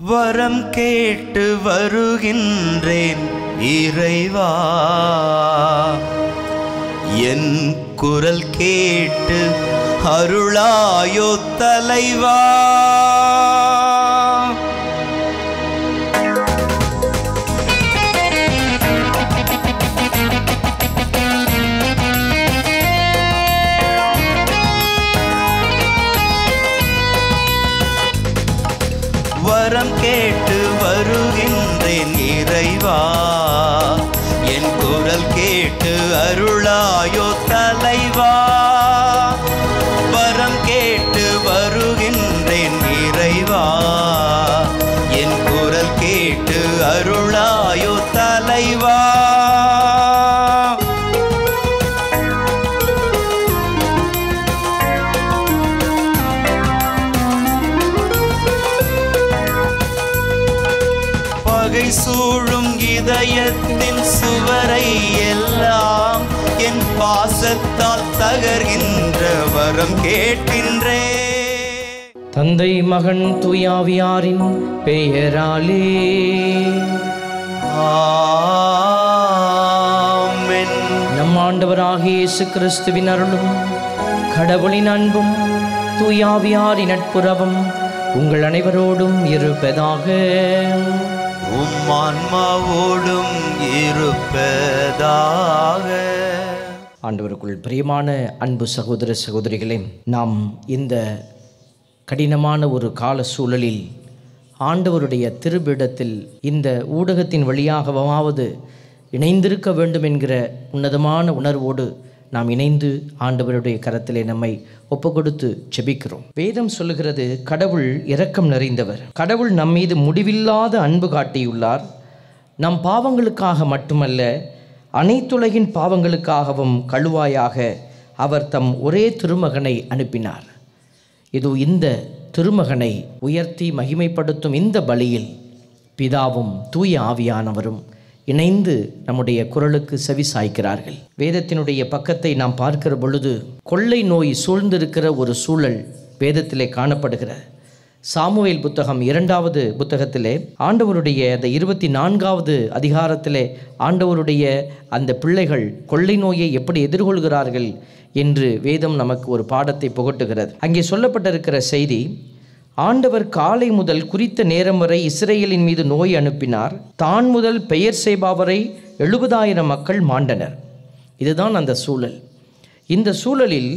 வரம் கேட்டு வருகின்றேன் இறைவா என் குரல் கேட்டு அருளாயோ தலைவா வரம் கேட்டு வருகின்றேன் இறைவா என் குரல் கேட்டு அருளாயோ தலைவா வரம் கேட்டு வருகின்றேன் இறைவா என் குரல் கேட்டு அருளாயோ தலைவா பகை சூழும் இதயத்தின் சுவரை எல்லாம் என் பாசத்தால் தகர்கின்ற வரம் கேட்கின்றே தந்தை மகன் தூயாவியாரின் பெயராலே ஆமென் நம் ஆண்டவராகிய இயேசு கிறிஸ்துவின் அருளும் கடவுளின் அன்பும் தூயாவியாரின் நட்புறவும் உங்கள் அனைவரோடும் இருப்பதாக உம் ஆன்மாவோடும் இருப்பதாக ஆண்டவருக்குள் பிரியமான அன்பு சகோதர சகோதரிகளே நாம் இந்த கடினமான ஒரு கால சூழலில் ஆண்டவருடைய திருபிடத்தில் இந்த ஊடகத்தின் வழியாகவாவது இணைந்திருக்க வேண்டும் என்கிற உன்னதமான உணர்வோடு நாம் இணைந்து ஆண்டவருடைய கரத்திலே நம்மை ஒப்பு கொடுத்து ஜெபிக்கிறோம் வேதம் சொல்லுகிறது கடவுள் இரக்கம் நிறைந்தவர் கடவுள் நம் மீது முடிவில்லாத அன்பு காட்டியுள்ளார் நம் பாவங்களுக்காக மட்டுமல்ல அனைத்துலகின் பாவங்களுக்காகவும் கழுவாயாக அவர் தம் ஒரே திருமகனை அனுப்பினார் இதோ இந்த திருமகனை உயர்த்தி மகிமைப்படுத்தும் இந்த பலியில் பிதாவும் தூய ஆவியானவரும் இணைந்து நம்முடைய குரலுக்கு செவி சாய்க்கிறார்கள் வேதத்தினுடைய பக்கத்தை நாம் பார்க்கிற பொழுது கொள்ளை நோய் சூழ்ந்திருக்கிற ஒரு சூழல் வேதத்திலே காணப்படுகிறது சாமுவேல் புத்தகம் இரண்டாவது புத்தகத்திலே ஆண்டவருடைய அந்த இருபத்தி நான்காவது அதிகாரத்திலே ஆண்டவருடைய அந்த பிள்ளைகள் கொள்ளை நோயை எப்படி எதிர்கொள்கிறார்கள் என்று வேதம் நமக்கு ஒரு பாடத்தை புகட்டுகிறது அங்கே சொல்லப்பட்டிருக்கிற செய்தி ஆண்டவர் காலை முதல் குறித்த நேரம் வரை இஸ்ரேலின் மீது நோய் அனுப்பினார் தான் முதல் பெயர் செய்பவரை எழுபதாயிரம் மக்கள் மாண்டனர் இதுதான் அந்த சூழல் இந்த சூழலில்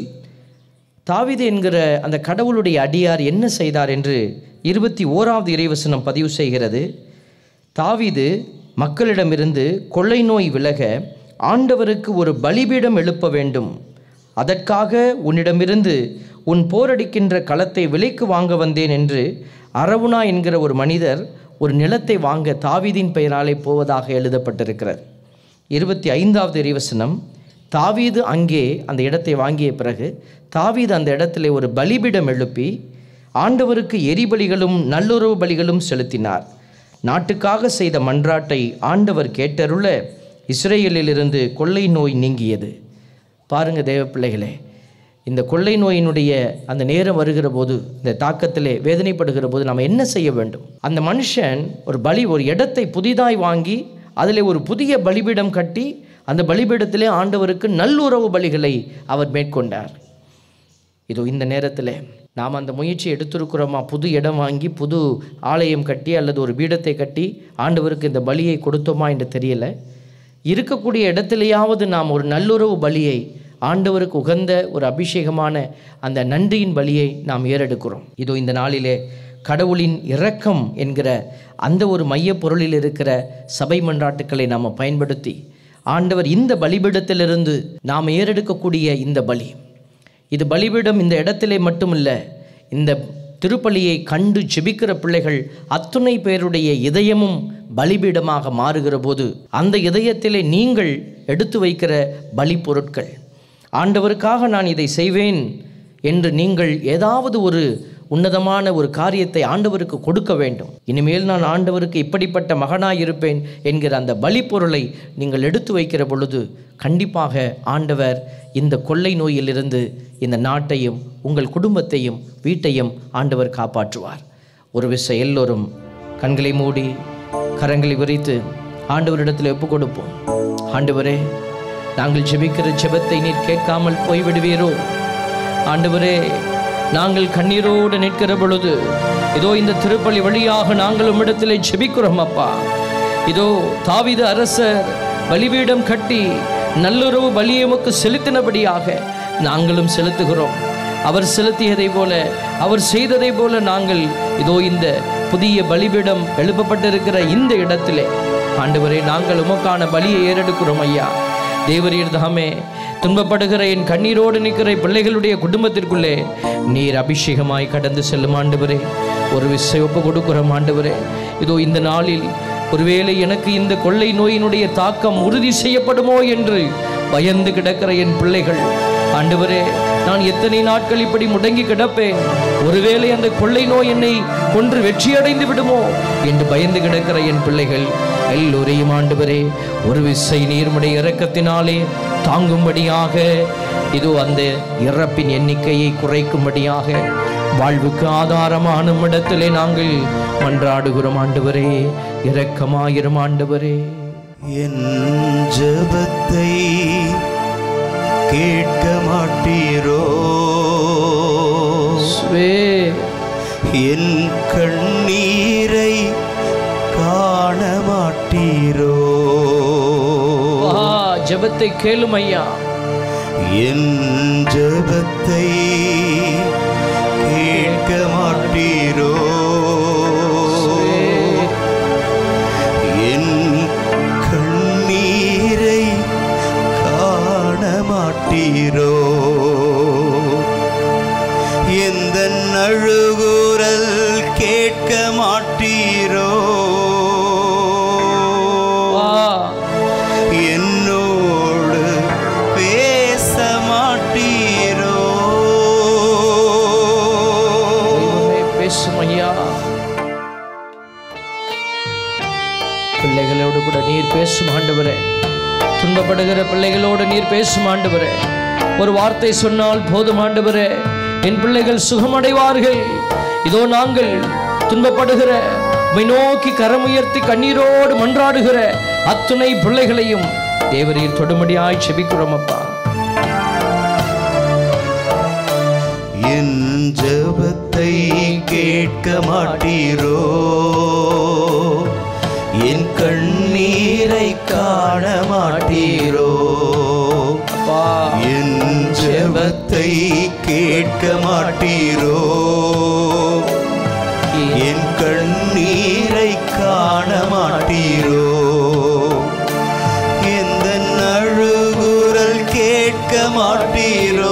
தாவீது என்கிற அந்த கடவுளுடைய அடியார் என்ன செய்தார் என்று இருபத்தி ஓராவது இறைவசனம் பதிவு செய்கிறது தாவீது மக்களிடமிருந்து கொள்ளை நோய் விலக ஆண்டவருக்கு ஒரு பலிபீடம் எழுப்ப வேண்டும் அதற்காக உன்னிடமிருந்து உன் போரடிக்கின்ற களத்தை விலைக்கு வாங்க வந்தேன் என்று அரவுனா என்கிற ஒரு மனிதர் ஒரு நிலத்தை வாங்க தாவீதின் பெயராலே போவதாக எழுதப்பட்டிருக்கிறது இருபத்தி ஐந்தாவது இறைவசனம் தாவீது அங்கே அந்த இடத்தை வாங்கிய பிறகு தாவீது அந்த இடத்திலே ஒரு பலிபீடம் எழுப்பி ஆண்டவருக்கு எரிபலிகளும் நல்லுறவு பலிகளும் செலுத்தினார் நாட்டுக்காக செய்த மன்றாட்டை ஆண்டவர் கேட்டருள இஸ்ரேலிலிருந்து கொள்ளை நோய் நீங்கியது பாருங்க தேவ பிள்ளைகளே இந்த கொள்ளை நோயினுடைய அந்த நேரம் வருகிற போது இந்த தாக்கத்திலே வேதனைப்படுகிற போது நாம் என்ன செய்ய வேண்டும் அந்த மனுஷன் ஒரு பலி ஒரு இடத்தை புதிதாய் வாங்கி அதில் ஒரு புதிய பலிபீடம் கட்டி அந்த பலிபீடத்திலே ஆண்டவருக்கு நல்லுறவு பலிகளை அவர் மேற்கொண்டார் இதோ இந்த நேரத்தில் நாம் அந்த முயற்சி எடுத்திருக்கிறோமா புது இடம் வாங்கி புது ஆலயம் கட்டி அல்லது ஒரு பீடத்தை கட்டி ஆண்டவருக்கு இந்த பலியை கொடுத்தோமா என்று தெரியல இருக்கக்கூடிய இடத்திலேயாவது நாம் ஒரு நல்லுறவு பலியை ஆண்டவருக்கு உகந்த ஒரு அபிஷேகமான அந்த நன்றியின் பலியை நாம் ஏறெடுக்கிறோம் இதோ இந்த நாளிலே கடவுளின் இரக்கம் என்கிற அந்த ஒரு மையப் பொருளில் இருக்கிற சபை மன்றாட்டுக்களை நாம் பயன்படுத்தி ஆண்டவர் இந்த பலிபீடத்திலிருந்து நாம் ஏறெடுக்கக்கூடிய இந்த பலி இது பலிபீடம் இந்த இடத்திலே மட்டுமில்ல இந்த திருப்பலியை கண்டு ஜெபிக்கிற பிள்ளைகள் அத்துணை பேருடைய இதயமும் பலிபீடமாக மாறுகிற போது அந்த இதயத்திலே நீங்கள் எடுத்து வைக்கிற பலி பொருட்கள் ஆண்டவருக்காக நான் இதை செய்வேன் என்று நீங்கள் ஏதாவது ஒரு உன்னதமான ஒரு காரியத்தை ஆண்டவருக்கு கொடுக்க வேண்டும் இனிமேல் நான் ஆண்டவருக்கு இப்படிப்பட்ட மகனாய் இருப்பேன் என்கிற அந்த பலி பொருளை நீங்கள் எடுத்து வைக்கிற பொழுது கண்டிப்பாக ஆண்டவர் இந்த கொள்ளை நோயிலிருந்து இந்த நாட்டையும் உங்கள் குடும்பத்தையும் வீட்டையும் ஆண்டவர் காப்பாற்றுவார் ஒரு விஷயம் எல்லோரும் கண்களை மூடி கரங்களை விரித்து ஆண்டவரிடத்தில் ஒப்பு கொடுப்போம் ஆண்டவரே நாங்கள் ஜெபிக்கிற ஜெபத்தை நீர் கேட்காமல் போய்விடுவீரோ ஆண்டவரே நாங்கள் கண்ணீரோடு நிற்கிற பொழுது இதோ இந்த திருப்பலி வழியாக நாங்கள் உம்மிடத்திலே ஜெபிக்கிறோம் அப்பா இதோ தாவீது அரசர் பலிபீடம் கட்டி நல்லுறவு பலியை உமக்கு செலுத்தினபடியாக நாங்களும் செலுத்துகிறோம் அவர் செலுத்தியதை போல அவர் செய்ததை போல நாங்கள் இதோ இந்த புதிய பலிபீடம் எழுப்பப்பட்டிருக்கிற இந்த இடத்திலே ஆண்டவரே நாங்கள் உமக்கான பலியை ஏறெடுக்கிறோம் ஐயா தேவரீர் தாமே துன்பப்படுகிற என் கண்ணீரோடு நிற்கிற பிள்ளைகளுடைய குடும்பத்திற்குள்ளே நீர் அபிஷேகமாய் கடந்து செல்லும் ஆண்டவரே ஒரு விசை ஒப்பு கொடுக்கிறோம் ஆண்டவரே இதோ இந்த நாளில் ஒருவேளை எனக்கு இந்த கொள்ளை நோயினுடைய தாக்கம் உறுதி செய்யப்படுமோ என்று பயந்து கிடக்கிற என் பிள்ளைகள் ஆண்டவரே நான் எத்தனை நாட்கள் இப்படி முடங்கி கிடப்பேன் ஒருவேளை அந்த கொள்ளை நோய் என்னை கொன்று வெற்றியடைந்து விடுமோ என்று பயந்து கிடக்கிற என் பிள்ளைகள் எல்லோரையும் ஆண்டவரே ஒரு விசை நீர்முடைய இறக்கத்தினாலே தாங்கும்படியாக இதோ அந்த இறப்பின் எண்ணிக்கையை குறைக்கும்படியாக வாழ்வுக்கு ஆதாரமான இடத்திலே நாங்கள் மன்றாடுகிறோம் ஆண்டவரே இரக்கமாயிரும் ஆண்டவரே என் ஜெபத்தை கேட்க மாட்டீரோ சுவே என் கண்ணீரை காண மாட்டீரோ வா ஜெபத்தை கேளும் ஐயா என் ஜெபத்தை கேட்க மாட்டீரோ சுவே, என் கண்ணீரை காண மாட்டீரோ எந்த அழுகுரல் கேட்க மாட்டீரோ வா என்னோடு பேச மாட்டீரோ தெய்வமே பேசும் ஐயா பிள்ளைகளோடு கூட நீர் பேசும் ஆண்டவரே துன்பப்படுகிற பிள்ளைகளோடு நீர் பேசும் ஆண்டவரே ஒரு வார்த்தை சொன்னால் போதும் ஆண்டவரே என் பிள்ளைகள் சுகமடைவார்கள் இதோ நாங்கள் துன்பப்படுகிற உம்மை நோக்கி கரமுயர்த்தி கண்ணீரோடு மன்றாடுகிற அத்துணை பிள்ளைகளையும் தேவரீர் தொடுமடியாய் செபிக்கிறோம் அப்பா என் ஜெபத்தை கேட்க மாட்டீரோ என் கண்ணீரை காண மாட்டீரோ அப்பா என் ஜெபத்தை கேட்க மாட்டீரோ என் கண்ணீரை காண மாட்டீரோ எந்த அழுகுரல் கேட்க மாட்டீரோ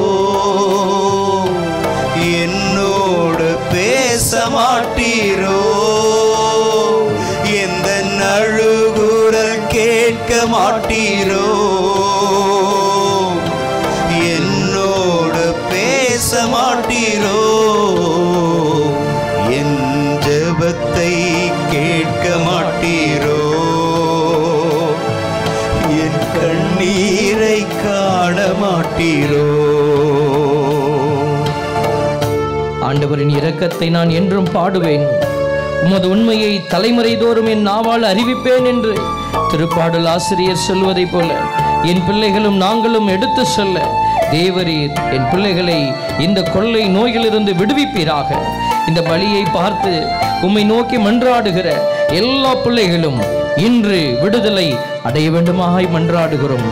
என்னோடு பேச மாட்டீரோ எந்த அழுகுரல் கேட்க மாட்டீரோ என்னோடு பேச மாட்டீரோ என் ஜெபத்தை கேட்க மாட்டீரோ என் கண்ணீரை காண மாட்டீரோ ஆண்டவரின் இரக்கத்தை நான் என்றும் பாடுவேன் உமது உண்மையை தலைமுறை தோறும் என் நாவால் அறிவிப்பேன் என்று திருப்பாடல் ஆசிரியர் சொல்வதைப் போல என் பிள்ளைகளும் நாங்களும் எடுத்து சொல்ல தேவரீர் என் பிள்ளைகளை இந்த கொள்ளை நோயிலிருந்து விடுவிப்பீராக இந்த பலியை பார்த்து உம்மை நோக்கி மன்றாடுகிற எல்லா பிள்ளைகளும் இன்று விடுதலை அடைய வேண்டுமாய் மன்றாடுகிறோம்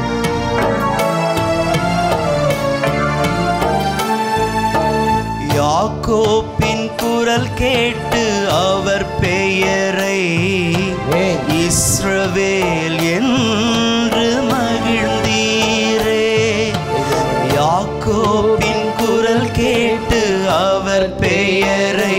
யாக்கோப்பின் குரல் கேட்டு அவர் பெயரை இஸ்ரவேல் என்று மகிழ்ந்தீரே யாக்கோப்பின் குரல் கேட்டு அவர் பெயரை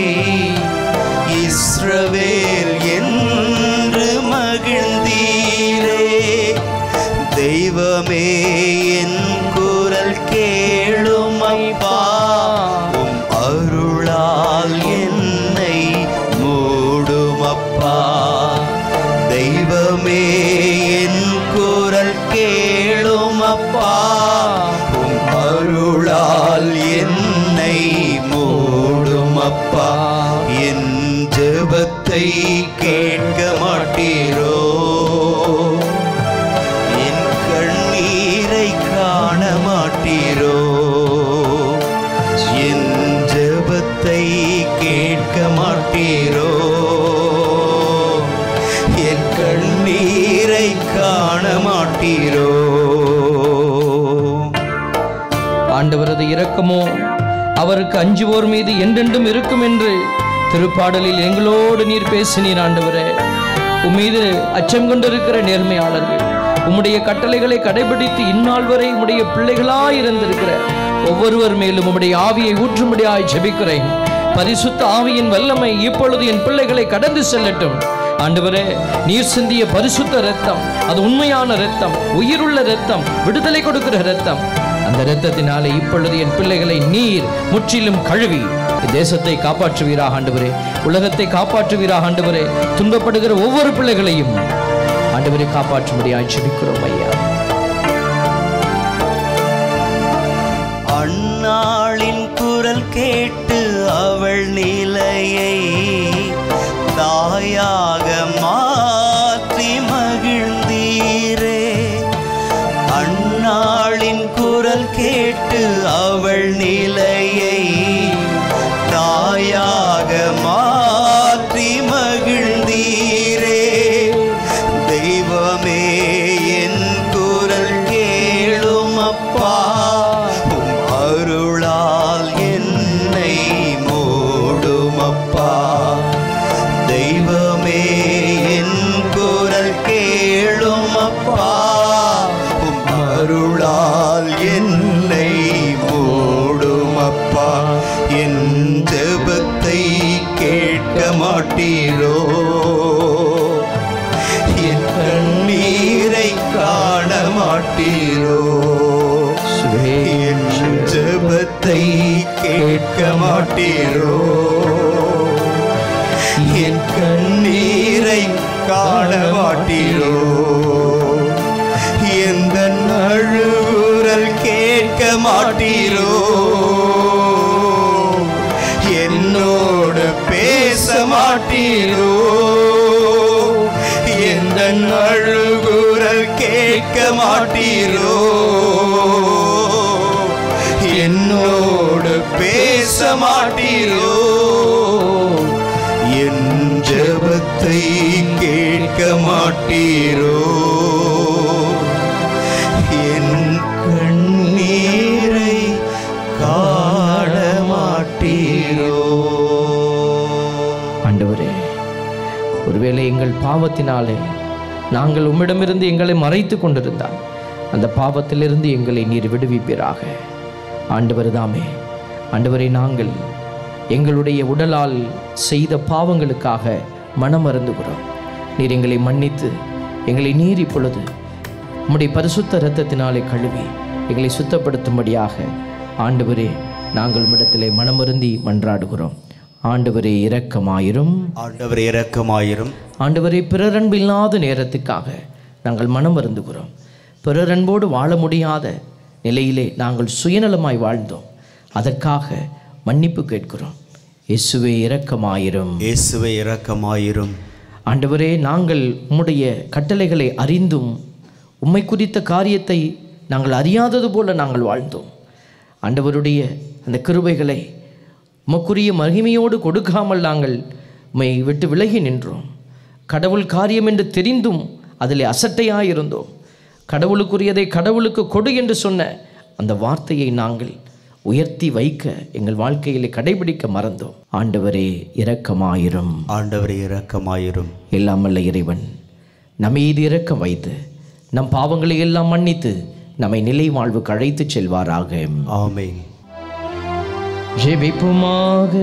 இஸ்ரவேல் என்று மகிழ்ந்தீரே தெய்வமே என் குரல் கேளும் அப்பா உம் அருளால் என்னை மூடும் அப்பா தெய்வமே என் குரல் கேளும் அப்பா உம் அருளால் என்னை மூடும் அப்பா என் ஜெபத்தை ஜெபத்தை கேட்க மாட்டீரோ என் கண்ணீரை காண மாட்டீரோ என் ஜெபத்தை கேட்க மாட்டீரோ என் கண்ணீரை காண மாட்டீரோ ஆண்டவரது இரக்கமோ அவருக்கு அஞ்சுவோர் மீது என்றென்றும் இருக்கும் என்று திருப்பாடலில் எங்களோடு நீர் பேசினீர் ஆண்டவரே உம்மீது அச்சம் கொண்டிருக்கிற நேர்மையாளர்கள் உம்முடைய கட்டளைகளை கடைபிடித்து இந்நாள் வரை உம்முடைய பிள்ளைகளாய் இருந்திருக்கிற ஒவ்வொருவர் மேலும் உம்முடைய ஆவியை ஊற்றும்படியாய் ஜெபிக்கிறேன் பரிசுத்த ஆவியின் வல்லமை இப்பொழுது என் பிள்ளைகளை கடந்து செல்லட்டும் ஆண்டவரே நீர் சிந்திய பரிசுத்த இரத்தம் அது உண்மையான இரத்தம் உயிருள்ள இரத்தம் விடுதலை கொடுக்கிற இரத்தம் அந்த இரத்தத்தினாலே இப்பொழுது என் பிள்ளைகளை நீர் முற்றிலும் கழுவி தேசத்தை காப்பாற்றுவீராக ஆண்டவரே உலகத்தை காப்பாற்றுவீராக ஆண்டவரே துன்பப்படுகிற ஒவ்வொரு பிள்ளைகளையும் ஆண்டவரை காப்பாற்றும்படியாய் ஜெபிக்கிறோம் ஐயா அந்நாளின் குரல் கேட்டு அவள் நிலையை தாயாக மாற்றி மகிழ்ந்தீரே அந்நாளின் குரல் கேட்டு அவள் நிலையை தாயாக மாற்றி மகிழ்ந்தீரே தெய்வமே என் குரல் கேளும் அப்பா உம் அருளால் என்னை மூடும் அப்பா தெய்வமே என் குரல் கேளும் அப்பா உம் அருளால் என்னை மூடும் அப்பா என் ஜெபத்தை கேட்க மாட்டீரோ என் கண்ணீரை காண மாட்டீரோ என் ஜெபத்தை கேட்க மாட்டீரோ என் கண்ணீரை காண மாட்டீரோ எந்த அழுகுரல் கேட்க மாட்டீரோ என்னோடு பேச மாட்டீரோ எந்த அழுகுரல் கேட்க மாட்டீரோ என்னோடு பேச மாட்டீரோ என் ஜெபத்தை கேட்க மாட்டீரோ என் கண்ணீரை காண மாட்டீரோ ஆண்டவரே ஒருவேளை எங்கள் பாவத்தினாலே நாங்கள் உம்மிடமிருந்து எங்களை மறைத்து கொண்டிருந்தால் அந்த பாவத்திலிருந்து எங்களை நீர் விடுவிப்பீராக ஆண்டவர் தாமே ஆண்டவரை நாங்கள் எங்களுடைய உடலால் செய்த பாவங்களுக்காக மனம் அருந்துகிறோம் நீர் எங்களை மன்னித்து எங்களை நீர் இப்பொழுது உம்முடைய பரிசுத்த இரத்தத்தினாலே கழுவி எங்களை சுத்தப்படுத்தும்படியாக ஆண்டவரே நாங்கள் உம்மிடத்திலே மனமருந்தி மன்றாடுகிறோம் ஆண்டவரே இரக்கமாயிரும் ஆண்டவர் இரக்கமாயிரும் ஆண்டவரே பிறரன்பு இல்லாத நேரத்துக்காக நாங்கள் மனம் வருந்துகிறோம் பிறரன்போடு வாழ முடியாத நிலையிலே நாங்கள் சுயநலமாய் வாழ்ந்தோம் அதற்காக மன்னிப்பு கேட்கிறோம் இயேசுவே இரக்கமாயிரும் இயேசுவை இரக்கமாயிரும் ஆண்டவரே நாங்கள் உம்முடைய கட்டளைகளை அறிந்தும் உம்மை குறித்த காரியத்தை நாங்கள் அறியாதது போல நாங்கள் வாழ்ந்தோம் ஆண்டவருடைய அந்த கிருபைகளை உமக்குரிய மகிமையோடு கொடுக்காமல் நாங்கள் உம்மை விட்டு விலகி நின்றோம் கடவுள் காரியம் என்று தெரிந்தும் அதில் அசட்டையாயிருந்தோம் கடவுளுக்குரியதை கடவுளுக்கு கொடு என்று சொன்ன அந்த வார்த்தையை நாங்கள் உயர்த்தி வைக்க எங்கள் வாழ்க்கையிலே கடைபிடிக்க மறந்தோம் ஆண்டவரே இரக்கமாயிரும் ஆண்டவர் இரக்கமாயிரும் எல்லாம் வல்ல இறைவன் நம்மீது இரக்கம் வைத்து நம் பாவங்களை எல்லாம் மன்னித்து நம்மை நிலை வாழ்வுக்கு அழைத்துச் செல்வாராக ஆமென் ஜெபிப்புமாக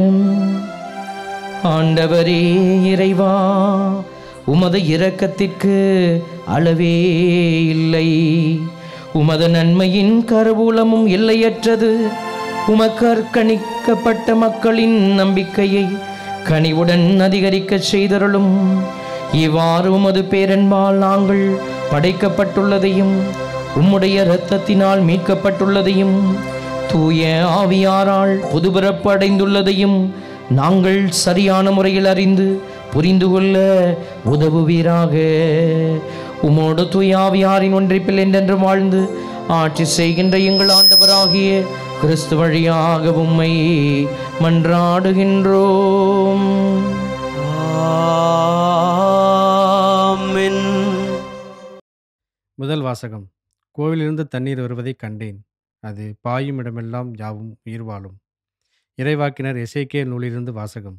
ஆண்டவரே இறைவா உமது இரக்கத்திற்கு அளவே இல்லை உமது நன்மையின் கருவூலமும் எல்லையற்றது உமக்கு அர்ப்பணிக்கப்பட்ட மக்களின் நம்பிக்கையை கனிவுடன் அதிகரிக்கச் செய்தருளும் இவ்வாறு உமது பேரன்பால் நாங்கள் படைக்கப்பட்டுள்ளதையும் உம்முடைய இரத்தத்தினால் மீட்கப்பட்டுள்ளதையும் தூய ஆவியாரால் புதுபிறப்பு அடைந்துள்ளதையும் நாங்கள் சரியான முறையில் அறிந்து புரிந்து கொள்ள உதவுவீராக உமோடு தூயாவியாரின் ஒன்றிப்பில் என்றென்று வாழ்ந்து ஆட்சி செய்கின்ற எங்கள் ஆண்டவராகிய கிறிஸ்து வழியாக உம்மை மன்றாடுகின்றோம் ஆமென் முதல் வாசகம் கோவிலிருந்து தண்ணீர் வருவதைக் கண்டேன் அது பாயும் இடமெல்லாம் யாவும் உயிர் வாழும் இறைவாக்கினர் எசேக்கிய நூலிலிருந்து வாசகம்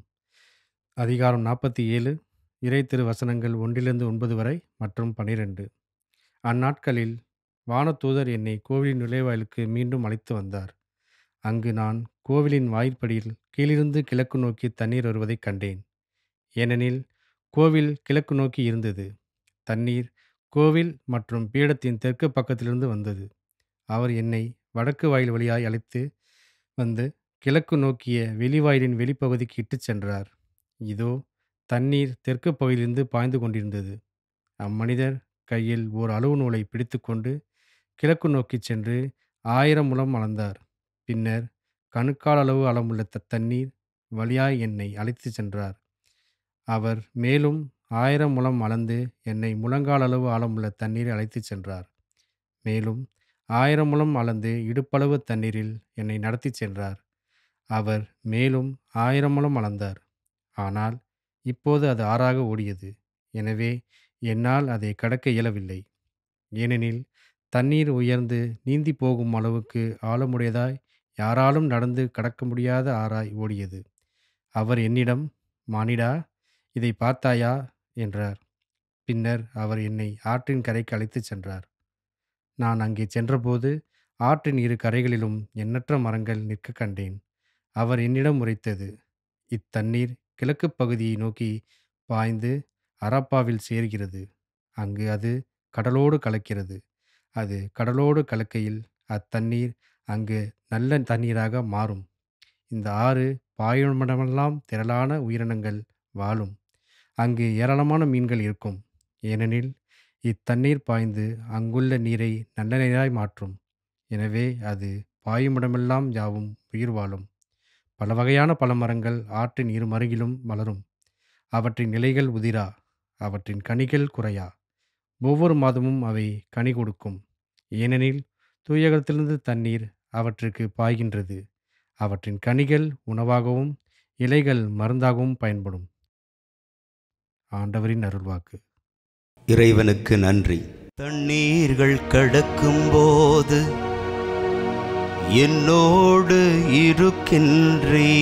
அதிகாரம் நாற்பத்தி ஏழு இறை திரு வசனங்கள் ஒன்றிலிருந்து ஒன்பது வரை மற்றும் பனிரெண்டு அந்நாட்களில் வானதூதர் என்னை கோவிலின் நுழைவாயிலுக்கு மீண்டும் அழைத்து வந்தார் அங்கு நான் கோவிலின் வாயிற்படியில் கீழிருந்து கிழக்கு நோக்கி தண்ணீர் வருவதைக் கண்டேன் ஏனெனில் கோவில் கிழக்கு நோக்கி இருந்தது தண்ணீர் கோவில் மற்றும் பீடத்தின் தெற்கு பக்கத்திலிருந்து வந்தது அவர் என்னை வடக்கு வாயில் வழியாய் அழைத்து வந்து கிழக்கு நோக்கிய வெளிவாயிலின் வெளிப்பகுதிக்கு இட்டுச் சென்றார் இதோ தண்ணீர் தெற்கு பகுதியிலிருந்து பாய்ந்து கொண்டிருந்தது அம்மனிதர் கையில் ஓர் அளவு நூலை பிடித்துக்கொண்டு கிழக்கு நோக்கிச் சென்று ஆயிரம் முழம் அளந்தார் பின்னர் கணுக்கால் அளவு அளவுள்ள த- தண்ணீர் வழியாய் என்னை அழைத்துச் சென்றார் அவர் மேலும் ஆயிரம் முழம் அளந்து என்னை முழங்கால் அளவு ஆழமுள்ள தண்ணீரை அழைத்துச் சென்றார் மேலும் ஆயிரம் முழம் அளந்து இடுப்பளவு தண்ணீரில் என்னை நடத்திச் சென்றார் அவர் மேலும் ஆயிரம் முழம் அளந்தார் ஆனால் இப்போது அது ஆறாக ஓடியது எனவே என்னால் அதை கடக்க இயலவில்லை ஏனெனில் தண்ணீர் உயர்ந்து நீந்தி போகும் அளவுக்கு ஆழமுடையதாய் யாராலும் நடந்து கடக்க முடியாத ஆறாய் ஓடியது அவர் என்னிடம் மானிடா இதை பார்த்தாயா என்றார் பின்னர் அவர் என்னை ஆற்றின் கரைக்கு அழைத்துச் சென்றார் நான் அங்கே சென்றபோது ஆற்றின் இரு கரைகளிலும் எண்ணற்ற மரங்கள் நிற்க கண்டேன் அவர் என்னிடம் உரைத்தது இத்தண்ணீர் கிழக்கு பகுதியை நோக்கி பாய்ந்து அரப்பாவில் சேர்கிறது அங்கு அது கடலோடு கலக்கிறது அது கடலோடு கலக்கையில் அத்தண்ணீர் அங்கு நல்ல தண்ணீராக மாறும் இந்த ஆறு பாயுமிடமெல்லாம் திரளான உயிரினங்கள் வாழும் அங்கு ஏராளமான மீன்கள் இருக்கும் ஏனெனில் இத்தண்ணீர் பாய்ந்து அங்குள்ள நீரை நல்ல நீராய் மாற்றும் எனவே அது பாயுமிடமெல்லாம் யாவும் உயிர் வாழும் பல வகையான பழமரங்கள் ஆற்றின் இரு மருகிலும் மலரும் அவற்றின் இலைகள் உதிரா அவற்றின் கனிகள் குறையா ஒவ்வொரு மாதமும் அவை கனி கொடுக்கும் ஏனெனில் தூயகத்திலிருந்து தண்ணீர் அவற்றுக்கு பாய்கின்றது அவற்றின் கனிகள் உணவாகவும் இலைகள் மருந்தாகவும் பயன்படும் ஆண்டவரின் அருள்வாக்கு இறைவனுக்கு நன்றி தண்ணீர்கள் கடக்கும் போது என்னோடு இருக்கின்றே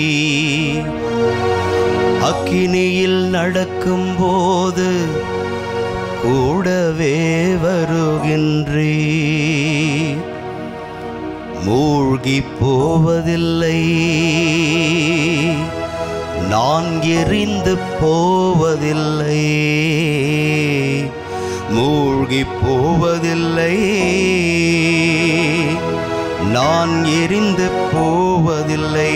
அக்கினியில் நடக்கும் போது கூடவே வருகின்றே மூழ்கி போவதில்லை நான் எரிந்து போவதில்லை மூழ்கி போவதில்லை நான் எரிந்து போவதில்லை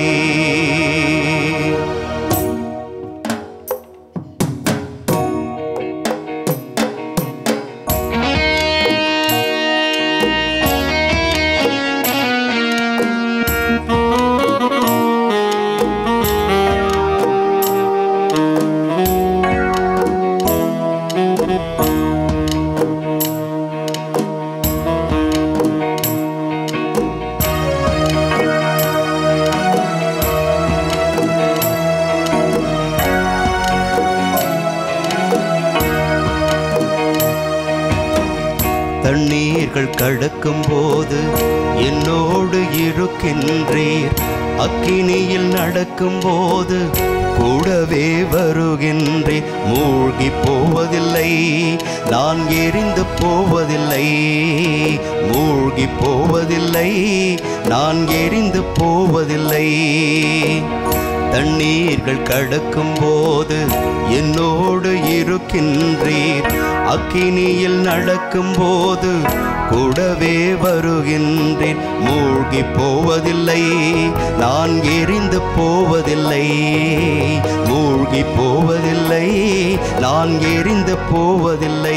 தண்ணீர்கள் கடக்கும் போது என்னோடு இருக்கின்றீர் அக்கினியில் நடக்கும் போது கூடவே வருகின்றேன் மூழ்கி போவதில்லை நான் எரிந்து போவதில்லை மூழ்கி போவதில்லை நான் எரிந்து போவதில்லை தண்ணீர்கள் கடக்கும் போது என்னோடு இருக்கின்றீர் அக்கினியில் நடக்கும் போது கூடவே வருகின்றேன் மூழ்கி போவதில்லை நான் எரிந்து போவதில்லை மூழ்கி போவதில்லை நான் எரிந்து போவதில்லை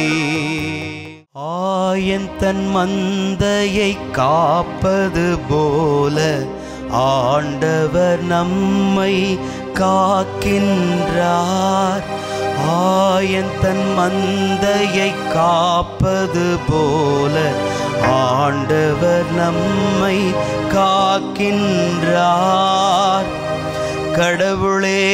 ஆயன் தன் மந்தையை காப்பது போல ஆண்டவர் நம்மை காக்கின்றார் ஆயன் தன் மந்தையை காப்பது போல ஆண்டவர் நம்மை காக்கின்றார் கடவுளே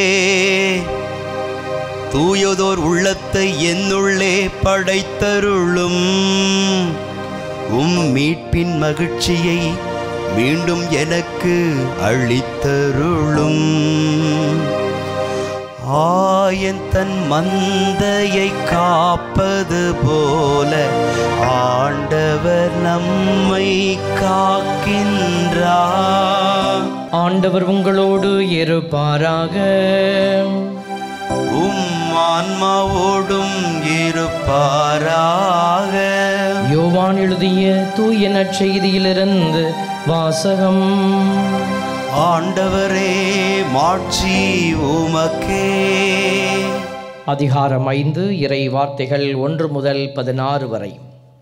தூயதோர் உள்ளத்தை என்னுள்ளே படைத்தருளும் உம் மீட்பின் மகிழ்ச்சியை மீண்டும் எனக்கு அளித்தருளும் ஆயன் தன் மந்தையை காப்பது போல ஆண்டவர் நம்மை காக்கின்றார் ஆண்டவர் உங்களோடு இருப்பாராக உம் ஆன்மாவோடும் இருப்பாராக யோவான் எழுதிய தூய நற்செய்தியிலிருந்து வாசகம் ஆண்டவரே மாட்சி உமக்கே அதிகாரம் ஐந்து இறை வார்த்தைகள் ஒன்று முதல் பதினாறு வரை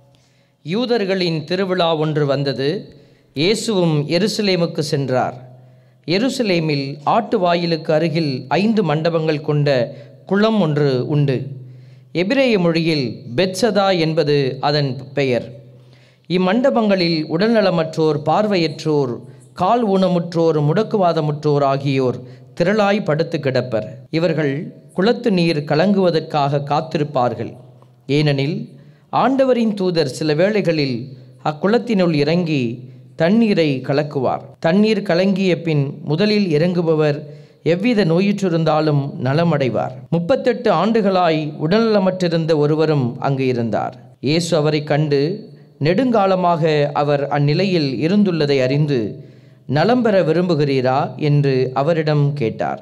யூதர்களின் திருவிழா ஒன்று வந்தது இயேசுவும் எருசலேமுக்கு சென்றார் எருசலேமில் ஆட்டு வாயிலுக்கு அருகில் ஐந்து மண்டபங்கள் கொண்ட குளம் ஒன்று உண்டு எபிரேய மொழியில் பெத்சதா என்பது அதன் பெயர் இம்மண்டபங்களில் உடல்நலமற்றோர் பார்வையற்றோர் கால் ஊனமுற்றோர் முடக்குவாதமுற்றோர் ஆகியோர் திரளாய் படுத்து கிடப்பர் இவர்கள் குளத்து நீர் கலங்குவதற்காக காத்திருப்பார்கள் ஏனெனில் ஆண்டவரின் தூதர் சில வேளைகளில் அக்குளத்தினுள் இறங்கி தண்ணீரை கலக்குவார் தண்ணீர் கலங்கிய பின் முதலில் இறங்குபவர் எவ்வித நோயுற்றிருந்தாலும் நலமடைவார் முப்பத்தெட்டு ஆண்டுகளாய் உடல்நலமற்றிருந்த ஒருவரும் அங்கு இருந்தார் இயேசு அவரை கண்டு நெடுங்காலமாக அவர் அந்நிலையில் இருந்துள்ளதை அறிந்து நலம் பெற விரும்புகிறீரா என்று அவரிடம் கேட்டார்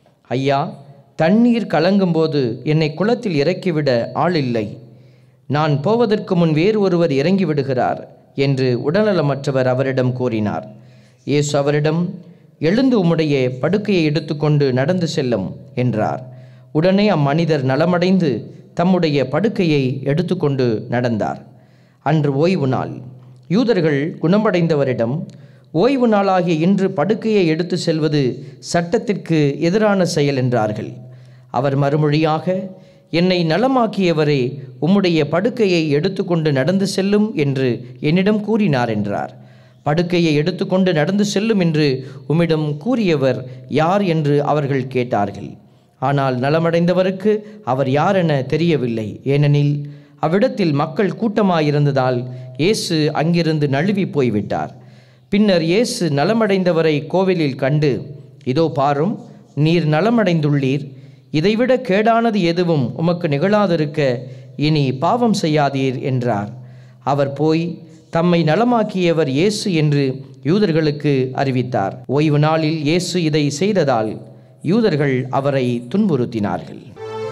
ஐயா தண்ணீர் கலங்கும்போது என்னை குளத்தில் இறக்கிவிட ஆள் இல்லை நான் போவதற்கு முன் வேறு ஒருவர் இறங்கி விடுகிறார் என்று உடல்நலமற்றவர் அவரிடம் கூறினார் இயேசு அவரிடம் எழுந்து உம்முடைய படுக்கையை எடுத்துக்கொண்டு நடந்து செல்லும் என்றார் உடனே அம்மனிதர் நலமடைந்து தம்முடைய படுக்கையை எடுத்துக்கொண்டு நடந்தார் அன்று ஓய்வு நாள் யூதர்கள் குணமடைந்தவரிடம் ஓய்வு நாளாகிய இன்று படுக்கையை எடுத்து செல்வது சட்டத்திற்கு எதிரான செயல் என்றார்கள் அவர் மறுமொழியாக என்னை நலமாக்கியவரே உம்முடைய படுக்கையை எடுத்துக்கொண்டு நடந்து செல்லும் என்று என்னிடம் கூறினார் என்றார் படுக்கையை எடுத்துக்கொண்டு நடந்து செல்லும் என்று உம்மிடம் கூறியவர் யார் என்று அவர்கள் கேட்டார்கள் ஆனால் நலமடைந்தவருக்கு அவர் யார் என தெரியவில்லை ஏனெனில் அவ்விடத்தில் மக்கள் கூட்டமாயிருந்ததால் இயேசு அங்கிருந்து நழுவி போய்விட்டார் பின்னர் இயேசு நலமடைந்தவரை கோவிலில் கண்டு இதோ பாரும் நீர் நலமடைந்துள்ளீர் இதைவிட கேடானது எதுவும் உமக்கு நிகழாதிருக்க இனி பாவம் செய்யாதீர் என்றார் அவர் போய் தம்மை நலமாக்கியவர் இயேசு என்று யூதர்களுக்கு அறிவித்தார் ஓய்வு நாளில் இயேசு இதை செய்ததால் யூதர்கள் அவரை துன்புறுத்தினார்கள்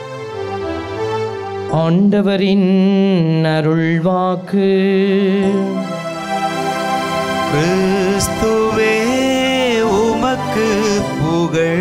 ஆண்டவரின் அருள்வாக்கு கிறிஸ்துவே உமக்கு புகழ்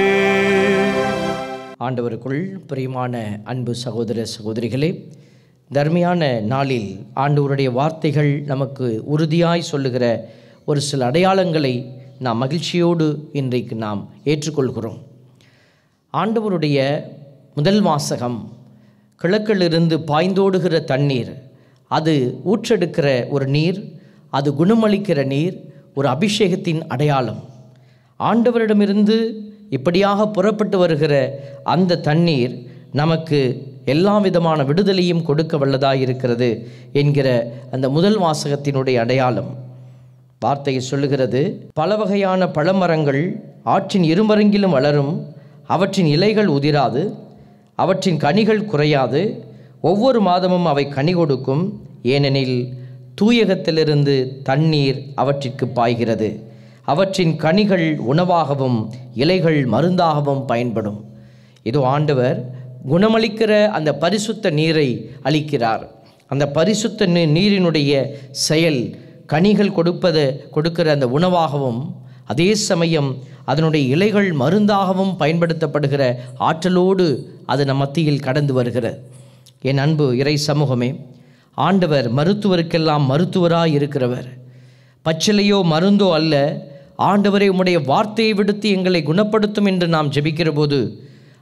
ஆண்டவருக்குள் பிரியமான அன்பு சகோதர சகோதரிகளே தர்மையான நாளில் ஆண்டவருடைய வார்த்தைகள் நமக்கு உறுதியாய் சொல்லுகிற ஒரு சில அடையாளங்களை நாம் மகிழ்ச்சியோடு இன்றைக்கு நாம் ஏற்றுக்கொள்கிறோம் ஆண்டவருடைய முதல் வாசகம் கிழக்கிலிருந்து பாய்ந்தோடுகிற தண்ணீர் அது ஊற்றெடுக்கிற ஒரு நீர் அது குணமளிக்கிற நீர் ஒரு அபிஷேகத்தின் அடையாளம் ஆண்டவரிடமிருந்து இப்படியாக புறப்பட்டு வருகிற அந்த தண்ணீர் நமக்கு எல்லா விதமான விடுதலையும் கொடுக்க வல்லதாக இருக்கிறது என்கிற அந்த முதல் வாசகத்தினுடைய அடையாளம் வார்த்தையை சொல்லுகிறது பல வகையான பழமரங்கள் ஆற்றின் இருமருங்கிலும் வளரும் அவற்றின் இலைகள் உதிராது அவற்றின் கனிகள் குறையாது ஒவ்வொரு மாதமும் அவை கனி கொடுக்கும் ஏனெனில் தூயகத்திலிருந்து தண்ணீர் அவற்றிற்கு பாய்கிறது அவற்றின் கனிகள் உணவாகவும் இலைகள் மருந்தாகவும் பயன்படும் இதோ ஆண்டவர் குணமளிக்கிற அந்த பரிசுத்த நீரை அளிக்கிறார் அந்த பரிசுத்த நீ- நீரினுடைய செயல் கனிகள் கொடுப்பது கொடுக்கிற அந்த உணவாகவும் அதே சமயம் அதனுடைய இலைகள் மருந்தாகவும் பயன்படுத்தப்படுகிற ஆற்றலோடு அது நம் மத்தியில் கடந்து வருகிறது என் அன்பு இறை சமூகமே ஆண்டவர் மருத்துவருக்கெல்லாம் மருத்துவராய் இருக்கிறவர் பச்சிலையோ மருந்தோ அல்ல ஆண்டவரை உம்முடைய வார்த்தையை விடுத்து எங்களை குணப்படுத்தும் என்று நாம் ஜெபிக்கிற போது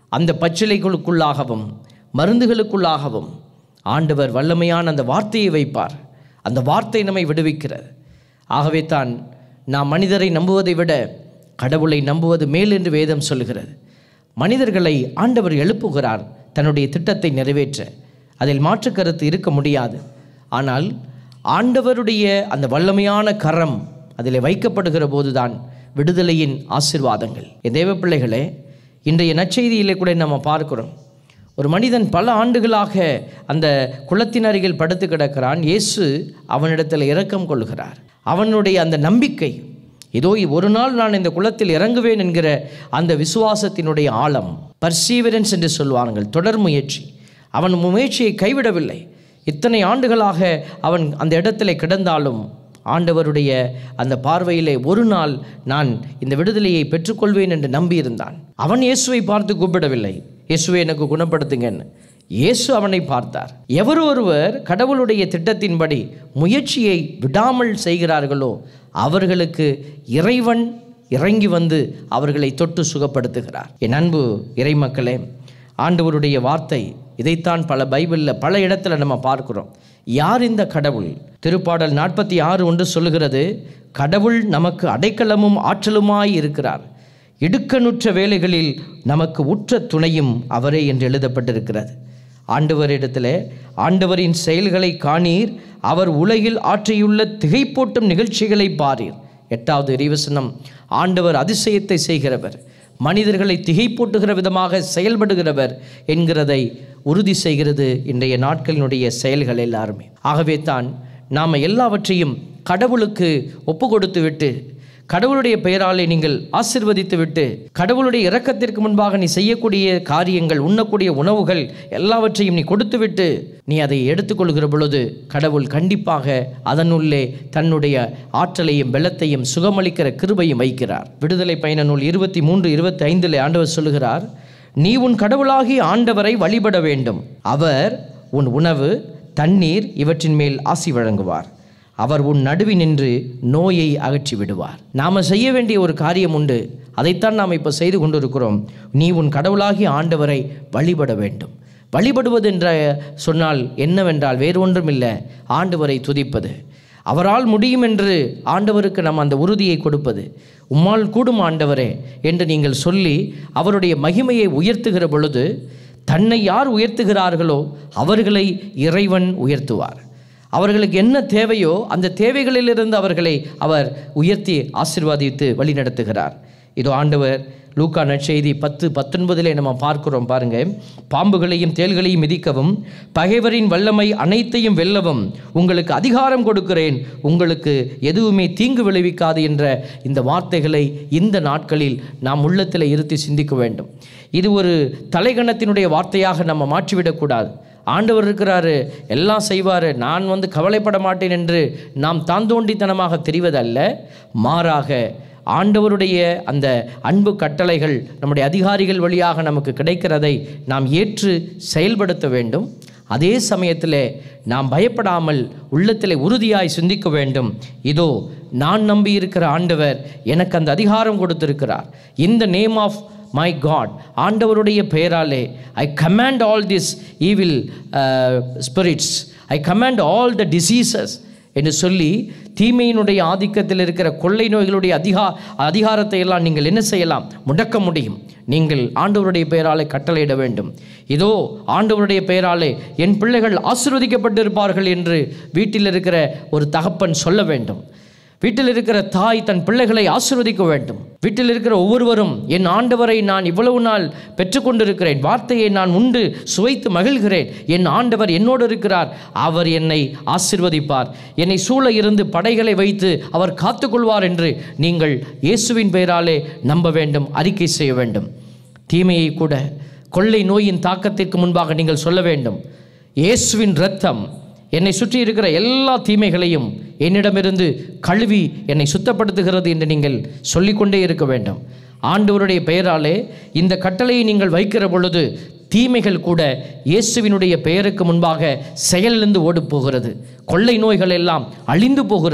அந்த பச்சிலைகளுக்குள்ளாகவும் மருந்துகளுக்குள்ளாகவும் ஆண்டவர் வல்லமையான அந்த வார்த்தையை வைப்பார் அந்த வார்த்தை நம்மை விடுவிக்கிறது ஆகவே தான் நாம் மனிதரை நம்புவதை விட கடவுளை நம்புவது மேல் என்று வேதம் சொல்கிறது மனிதர்களை ஆண்டவர் எழுப்புகிறார் தன்னுடைய திட்டத்தை நிறைவேற்ற அதில் மாற்று கருத்து இருக்க முடியாது ஆனால் ஆண்டவருடைய அந்த வல்லமையான கரம் அதில் வைக்கப்படுகிற போதுதான் விடுதலையின் ஆசிர்வாதங்கள் என் தேவ பிள்ளைகளே இன்றைய நற்செய்தியிலே கூட நம்ம பார்க்கிறோம் ஒரு மனிதன் பல ஆண்டுகளாக அந்த குளத்தின் அருகில் படுத்து கிடக்கிறான் இயேசு அவனிடத்தில் இரக்கம் கொள்கிறார் அவனுடைய அந்த நம்பிக்கை இதோ ஒரு நாள் நான் இந்த குளத்தில் இறங்குவேன் என்கிற அந்த விசுவாசத்தினுடைய ஆழம் பர்சீவரன்ஸ் என்று சொல்வார்கள் தொடர் முயற்சி அவன் முயற்சியை கைவிடவில்லை இத்தனை ஆண்டுகளாக அவன் அந்த இடத்துல கிடந்தாலும் ஆண்டவருடைய அந்த பார்வையிலே ஒரு நாள் நான் இந்த விடுதலையை பெற்றுக்கொள்வேன் என்று நம்பியிருந்தான் அவன் இயேசுவை பார்த்து கூப்பிடவில்லை இயேசுவை எனக்கு குணப்படுத்துங்கன்னு இயேசு அவனை பார்த்தார் எவர் ஒருவர் கடவுளுடைய திட்டத்தின்படி முயற்சியை விடாமல் செய்கிறார்களோ அவர்களுக்கு இறைவன் இறங்கி வந்து அவர்களை தொட்டு சுகப்படுத்துகிறார் என் அன்பு இறைமக்களே ஆண்டவருடைய வார்த்தை இதைத்தான் பல பைபிளில் பல இடத்துல நம்ம பார்க்கிறோம் யார் இந்த கடவுள் திருப்பாடல் நாற்பத்தி ஆறு ஒன்று சொல்லுகிறது கடவுள் நமக்கு அடைக்கலமும் ஆற்றலுமாய் இருக்கிறார் இடுக்கணுற்ற வேலைகளில் நமக்கு உற்ற துணையும் அவரே என்று எழுதப்பட்டிருக்கிறது ஆண்டவரிடத்தில் ஆண்டவரின் செயல்களை காணீர் அவர் உலகில் ஆற்றியுள்ள திகைப்பூட்டும் நிகழ்ச்சிகளை பாரீர் எட்டாவது இறைவசனம் ஆண்டவர் அதிசயத்தை செய்கிறவர் மனிதர்களை திகைப்பூட்டுகிற விதமாக செயல்படுகிறவர் என்கிறதை உறுதி செய்கிறது இன்றைய நாட்களினுடைய செயல்கள் எல்லாருமே ஆகவே தான் நாம் எல்லாவற்றையும் கடவுளுக்கு ஒப்பு கொடுத்து விட்டு கடவுளுடைய பெயராலே நீங்கள் ஆசிர்வதித்து விட்டு கடவுளுடைய இரக்கத்திற்கு முன்பாக நீ செய்யக்கூடிய காரியங்கள் உண்ணக்கூடிய உணவுகள் எல்லாவற்றையும் நீ கொடுத்து விட்டு நீ அதை எடுத்துக்கொள்கிற பொழுது கடவுள் கண்டிப்பாக அதனுள்ளே தன்னுடைய ஆற்றலையும் பலத்தையும் சுகமளிக்கிற கிருபையும் வைக்கிறார் விடுதலை பயண நூல் இருபத்தி மூன்று இருபத்தி ஐந்தில் ஆண்டவர் சொல்லுகிறார் நீ உன் கடவுளாகி ஆண்டவரை வழிபட வேண்டும் அவர் உன் உணவு தண்ணீர் இவற்றின் மேல் ஆசி வழங்குவார் அவர் உன் நடுவி நின்று நோயை அகற்றி விடுவார் நாம் செய்ய வேண்டிய ஒரு காரியம் உண்டு அதைத்தான் நாம் இப்போ செய்து கொண்டிருக்கிறோம் நீ உன் கடவுளாகி ஆண்டவரை வழிபட வேண்டும் வழிபடுவது என்ற சொன்னால் என்னவென்றால் வேறு ஒன்றும் இல்லை ஆண்டவரை துதிப்பது அவரால் முடியும் என்று ஆண்டவருக்கு நாம் அந்த உறுதியை கொடுப்பது உம்மால் கூடும் ஆண்டவரே என்று நீங்கள் சொல்லி அவருடைய மகிமையை உயர்த்துகிற பொழுது தன்னை யார் உயர்த்துகிறார்களோ அவர்களை இறைவன் உயர்த்துவார் அவர்களுக்கு என்ன தேவையோ அந்த தேவைகளிலிருந்து அவர்களை அவர் உயர்த்தி ஆசிர்வாதித்து வழிநடத்துகிறார் இதோ ஆண்டவர் லூக்கா நற்செய்தி பத்து பத்தொன்பதிலே நம்ம பார்க்கிறோம் பாருங்க பாம்புகளையும் தேள்களையும் மிதிக்கவும் பகைவரின் வல்லமை அனைத்தையும் வெல்லவும் உங்களுக்கு அதிகாரம் கொடுக்கிறேன் உங்களுக்கு எதுவுமே தீங்கு விளைவிக்காது என்ற இந்த வார்த்தைகளை இந்த நாட்களில் நாம் உள்ளத்தில் இருத்தி சிந்திக்க வேண்டும் இது ஒரு தலைகணத்தினுடைய வார்த்தையாக நம்ம மாற்றிவிடக்கூடாது ஆண்டவர் இருக்கிறாரு எல்லாம் செய்வார் நான் வந்து கவலைப்பட மாட்டேன் என்று நாம் தாந்தோண்டித்தனமாக தெரிவதல்ல மாறாக ஆண்டவருடைய அந்த அன்பு கட்டளைகள் நம்முடைய அதிகாரிகள் வழியாக நமக்கு கிடைக்கிறதை நாம் ஏற்று செயல்படுத்த வேண்டும் அதே சமயத்தில் நாம் பயப்படாமல் உள்ளத்தில் உறுதியாய் சிந்திக்க வேண்டும் இதோ நான் நம்பியிருக்கிற ஆண்டவர் எனக்கு அந்த அதிகாரம் கொடுத்திருக்கிறார் இந்த நேம் ஆஃப் மை காட் ஆண்டவருடைய பெயராலே I command all this evil spirits I command all the diseases என்று சொல்லி தீமையினுடைய ஆதிக்கத்தில் இருக்கிற கொள்ளை நோய்களுடைய அதிகா அதிகாரத்தை எல்லாம் நீங்கள் என்ன செய்யலாம் முடக்க முடியும் நீங்கள் ஆண்டவருடைய பெயராலே கட்டளையிட வேண்டும் இதோ ஆண்டவருடைய பெயராலே என் பிள்ளைகள் ஆசீர்வதிக்கப்பட்டிருப்பார்கள் என்று வீட்டில் இருக்கிற ஒரு தகப்பன் சொல்ல வேண்டும் வீட்டில் இருக்கிற தாய் தன் பிள்ளைகளை ஆசிர்வதிக்க வேண்டும் வீட்டில் இருக்கிற ஒவ்வொருவரும் என் ஆண்டவரை நான் இவ்வளவு நாள் பெற்றுக்கொண்டிருக்கிறேன் வார்த்தையை நான் உண்டு சுவைத்து மகிழ்கிறேன் என் ஆண்டவர் என்னோடு இருக்கிறார் அவர் என்னை ஆசிர்வதிப்பார் என்னை சூழ இருந்து படைகளை வைத்து அவர் காத்துக்கொள்வார் என்று நீங்கள் இயேசுவின் பெயராலே நம்ப வேண்டும் அறிக்கை செய்ய வேண்டும் தீமையை கூட கொள்ளை நோயின் தாக்கத்திற்கு முன்பாக நீங்கள் சொல்ல வேண்டும் இயேசுவின் இரத்தம் என்னை சுற்றி இருக்கிற எல்லா தீமைகளையும் என்னிடமிருந்து கழுவி என்னை சுத்தப்படுத்துகிறது என்று நீங்கள் சொல்லிக்கொண்டே இருக்க வேண்டும் ஆண்டவருடைய பெயராலே இந்த கட்டளையை நீங்கள் வைக்கிற பொழுது தீமைகள் கூட இயேசுவினுடைய பெயருக்கு முன்பாக செயலிழந்து ஓடி போகிறது கொள்ளை நோய்கள் எல்லாம் அழிந்து போகிறது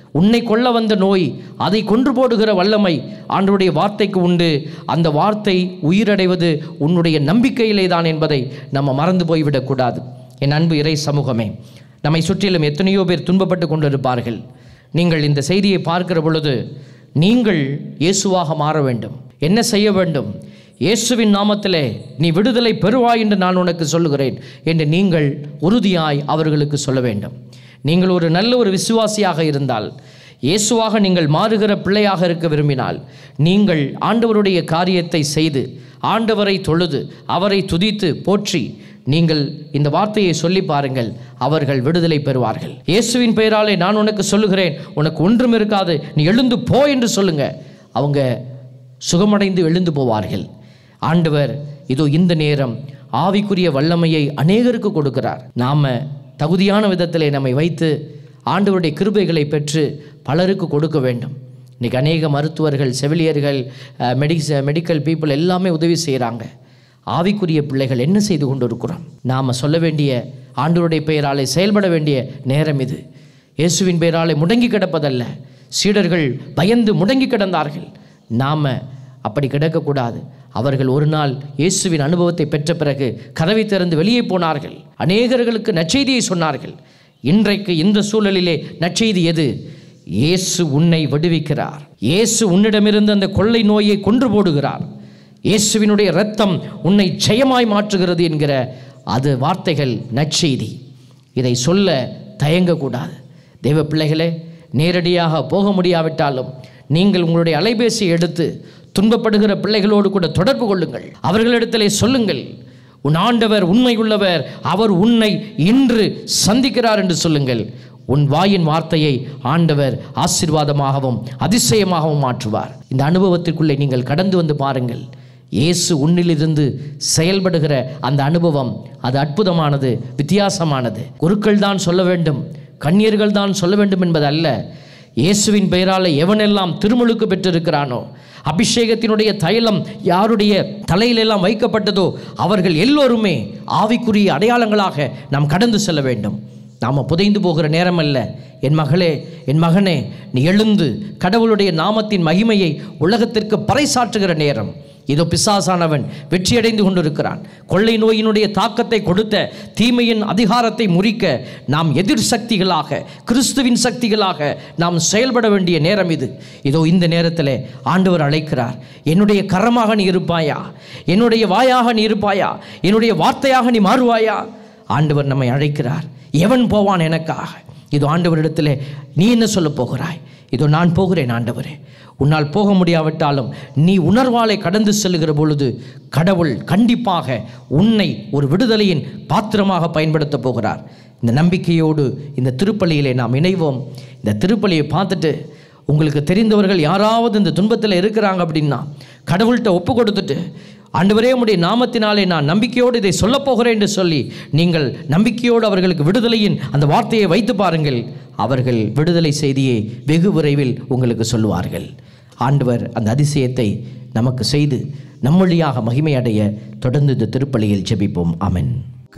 உன்னை கொல்ல வந்த நோய் அதை கொன்று போடுகிற வல்லமை ஆண்டவருடைய வார்த்தைக்கு உண்டு அந்த வார்த்தை உயிரடைவது உன்னுடைய நம்பிக்கையிலே தான் என்பதை நம்ம மறந்து போய்விடக்கூடாது என் அன்பு இறை சமூகமே நம்மை சுற்றிலும் எத்தனையோ பேர் துன்பப்பட்டு கொண்டிருப்பார்கள் நீங்கள் இந்த செய்தியை பார்க்கிற பொழுது நீங்கள் இயேசுவாக மாற வேண்டும் என்ன செய்ய வேண்டும் இயேசுவின் நாமத்திலே நீ விடுதலை பெறுவாய் என்று நான் உனக்கு சொல்லுகிறேன் என்று நீங்கள் உறுதியாய் அவர்களுக்கு சொல்ல வேண்டும் நீங்கள் ஒரு நல்ல ஒரு விசுவாசியாக இருந்தால் இயேசுவாக நீங்கள் மாறுகிற பிள்ளையாக இருக்க விரும்பினால் நீங்கள் ஆண்டவருடைய காரியத்தை செய்து ஆண்டவரை தொழுது அவரை துதித்து போற்றி நீங்கள் இந்த வார்த்தையை சொல்லி பாருங்கள் அவர்கள் விடுதலை பெறுவார்கள் இயேசுவின் பெயராலே நான் உனக்கு சொல்லுகிறேன் உனக்கு ஒன்றும் இருக்காது நீ எழுந்து போ என்று சொல்லுங்க அவங்க சுகமடைந்து எழுந்து போவார்கள் ஆண்டவர் இதோ இந்த நேரம் ஆவிக்குரிய வல்லமையை அநேகருக்கு கொடுக்கிறார் நாம தகுதியான விதத்திலே நம்மை வைத்து ஆண்டவருடைய கிருபைகளை பெற்று பலருக்கு கொடுக்க வேண்டும் இன்றைக்கி அநேக மருத்துவர்கள் செவிலியர்கள் மெடிக்ஸ் மெடிக்கல் பீப்புள் எல்லாமே உதவி செய்கிறாங்க ஆவிக்குரிய பிள்ளைகள் என்ன செய்து கொண்டிருக்கிறோம் நாம் சொல்ல வேண்டிய ஆண்டவருடைய பெயராலே செயல்பட வேண்டிய நேரம் இது இயேசுவின் பெயராலே முடங்கி கிடப்பதல்ல சீடர்கள் பயந்து முடங்கி கிடந்தார்கள் நாம் அப்படி கிடக்கக்கூடாது அவர்கள் ஒரு நாள் இயேசுவின் அனுபவத்தை பெற்ற பிறகு கதவை திறந்து வெளியே போனார்கள் அநேகர்களுக்கு நற்செய்தியை சொன்னார்கள் இன்றைக்கு இந்த சூழலிலே நற்செய்தி எது இயேசு உன்னை விடுவிக்கிறார் இயேசு உன்னிடமிருந்து அந்த கொள்ளை நோயை கொன்று போடுகிறார் இயேசுவினுடைய இரத்தம் உன்னை ஜெயமாய் மாற்றுகிறது என்கிற அது வார்த்தைகள் நற்செய்தி இதை சொல்ல தயங்கக்கூடாது தெய்வ பிள்ளைகளே நேரடியாக போக முடியாவிட்டாலும் நீங்கள் உங்களுடைய அலைபேசியை எடுத்து துன்பப்படுகிற பிள்ளைகளோடு கூட தொடர்பு கொள்ளுங்கள் அவர்களிடத்திலே சொல்லுங்கள் உன் ஆண்டவர் உண்மை உள்ளவர் அவர் உன்னை இன்று சந்திக்கிறார் என்று சொல்லுங்கள் உன் வாயின் வார்த்தையை ஆண்டவர் ஆசீர்வாதமாகவும் அதிசயமாகவும் மாற்றுவார் இந்த அனுபவத்திற்குள்ளே நீங்கள் கடந்து வந்து பாருங்கள் இயேசு உன்னிலிருந்து செயல்படுகிற அந்த அனுபவம் அது அற்புதமானது வித்தியாசமானது குருக்கள் தான் சொல்ல வேண்டும் கன்னியர்கள் தான் சொல்ல வேண்டும் என்பது அல்ல இயேசுவின் பெயரால் எவனெல்லாம் திருமுழுக்கு பெற்றிருக்கிறானோ அபிஷேகத்தினுடைய தைலம் யாருடைய தலையிலெல்லாம் வைக்கப்பட்டதோ அவர்கள் எல்லோருமே ஆவிக்குரிய அடையாளங்களாக நாம் கடந்து செல்ல வேண்டும் நாம் புதைந்து போகிற நேரம் அல்ல என் மகளே என் மகனே நீ எழுந்து கடவுளுடைய நாமத்தின் மகிமையை உலகத்திற்கு பறைசாற்றுகிற நேரம் இதோ பிசாசானவன் வெற்றியடைந்து கொண்டிருக்கிறான் கொள்ளை நோயினுடைய தாக்கத்தை கொடுத்த தீமையின் அதிகாரத்தை முறிக்க நாம் எதிர் சக்திகளாக கிறிஸ்துவின் சக்திகளாக நாம் செயல்பட வேண்டிய நேரம் இது இதோ இந்த நேரத்தில் ஆண்டவர் அழைக்கிறார் என்னுடைய கரமாக நீ இருப்பாயா என்னுடைய வாயாக நீ இருப்பாயா என்னுடைய வார்த்தையாக நீ மாறுவாயா ஆண்டவர் நம்மை அழைக்கிறார் எவன் போவான் எனக்காக இது ஆண்டவரிடத்தில் நீ என்ன சொல்ல போகிறாய் இதோ நான் போகிறேன் ஆண்டவரே உன்னால் போக முடியாவிட்டாலும் நீ உணர்வாலை கடந்து செல்லுகிற பொழுது கடவுள் கண்டிப்பாக உன்னை ஒரு விடுதலையின் பாத்திரமாக பயன்படுத்தப் போகிறார் இந்த நம்பிக்கையோடு இந்த திருப்பலியிலே நாம் இணைவோம் இந்த திருப்பலியை பார்த்துட்டு உங்களுக்கு தெரிந்தவர்கள் யாராவது இந்த துன்பத்தில் இருக்கிறாங்க அப்படின்னா கடவுள்கிட்ட ஒப்பு கொடுத்துட்டு ஆண்டவரே உம்முடைய நாமத்தினாலே நான் நம்பிக்கையோடு இதை சொல்லப் போகிறேன் என்று சொல்லி நீங்கள் நம்பிக்கையோடு அவர்களுக்கு விடுதலையின் அந்த வார்த்தையை வைத்து பாருங்கள் அவர்கள் விடுதலை செய்தியை வெகு விரைவில் உங்களுக்கு சொல்லுவார்கள் ஆண்டவர் அந்த அதிசயத்தை நமக்கு செய்து நம்மொழியாக மகிமையடைய தொடர்ந்து இந்த திருப்பலியில் ஜெபிப்போம் அமன்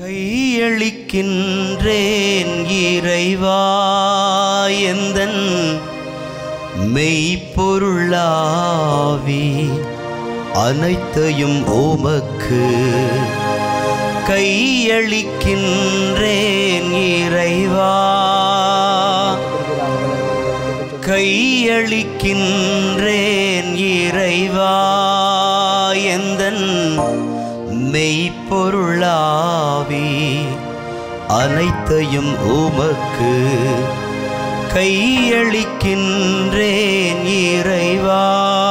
கையளிக்கின்றேன் இறைவா எந்தன் மெய்ப்பொருளாவி அனைத்தையும் உமக்கு கையளிக்கின்றேன் இறைவா கையளிக்கின்றேன் இறைவா எந்தன் மெய்ப்பொருளாவி அனைத்தையும் உமக்கு கையளிக்கின்றேன் இறைவா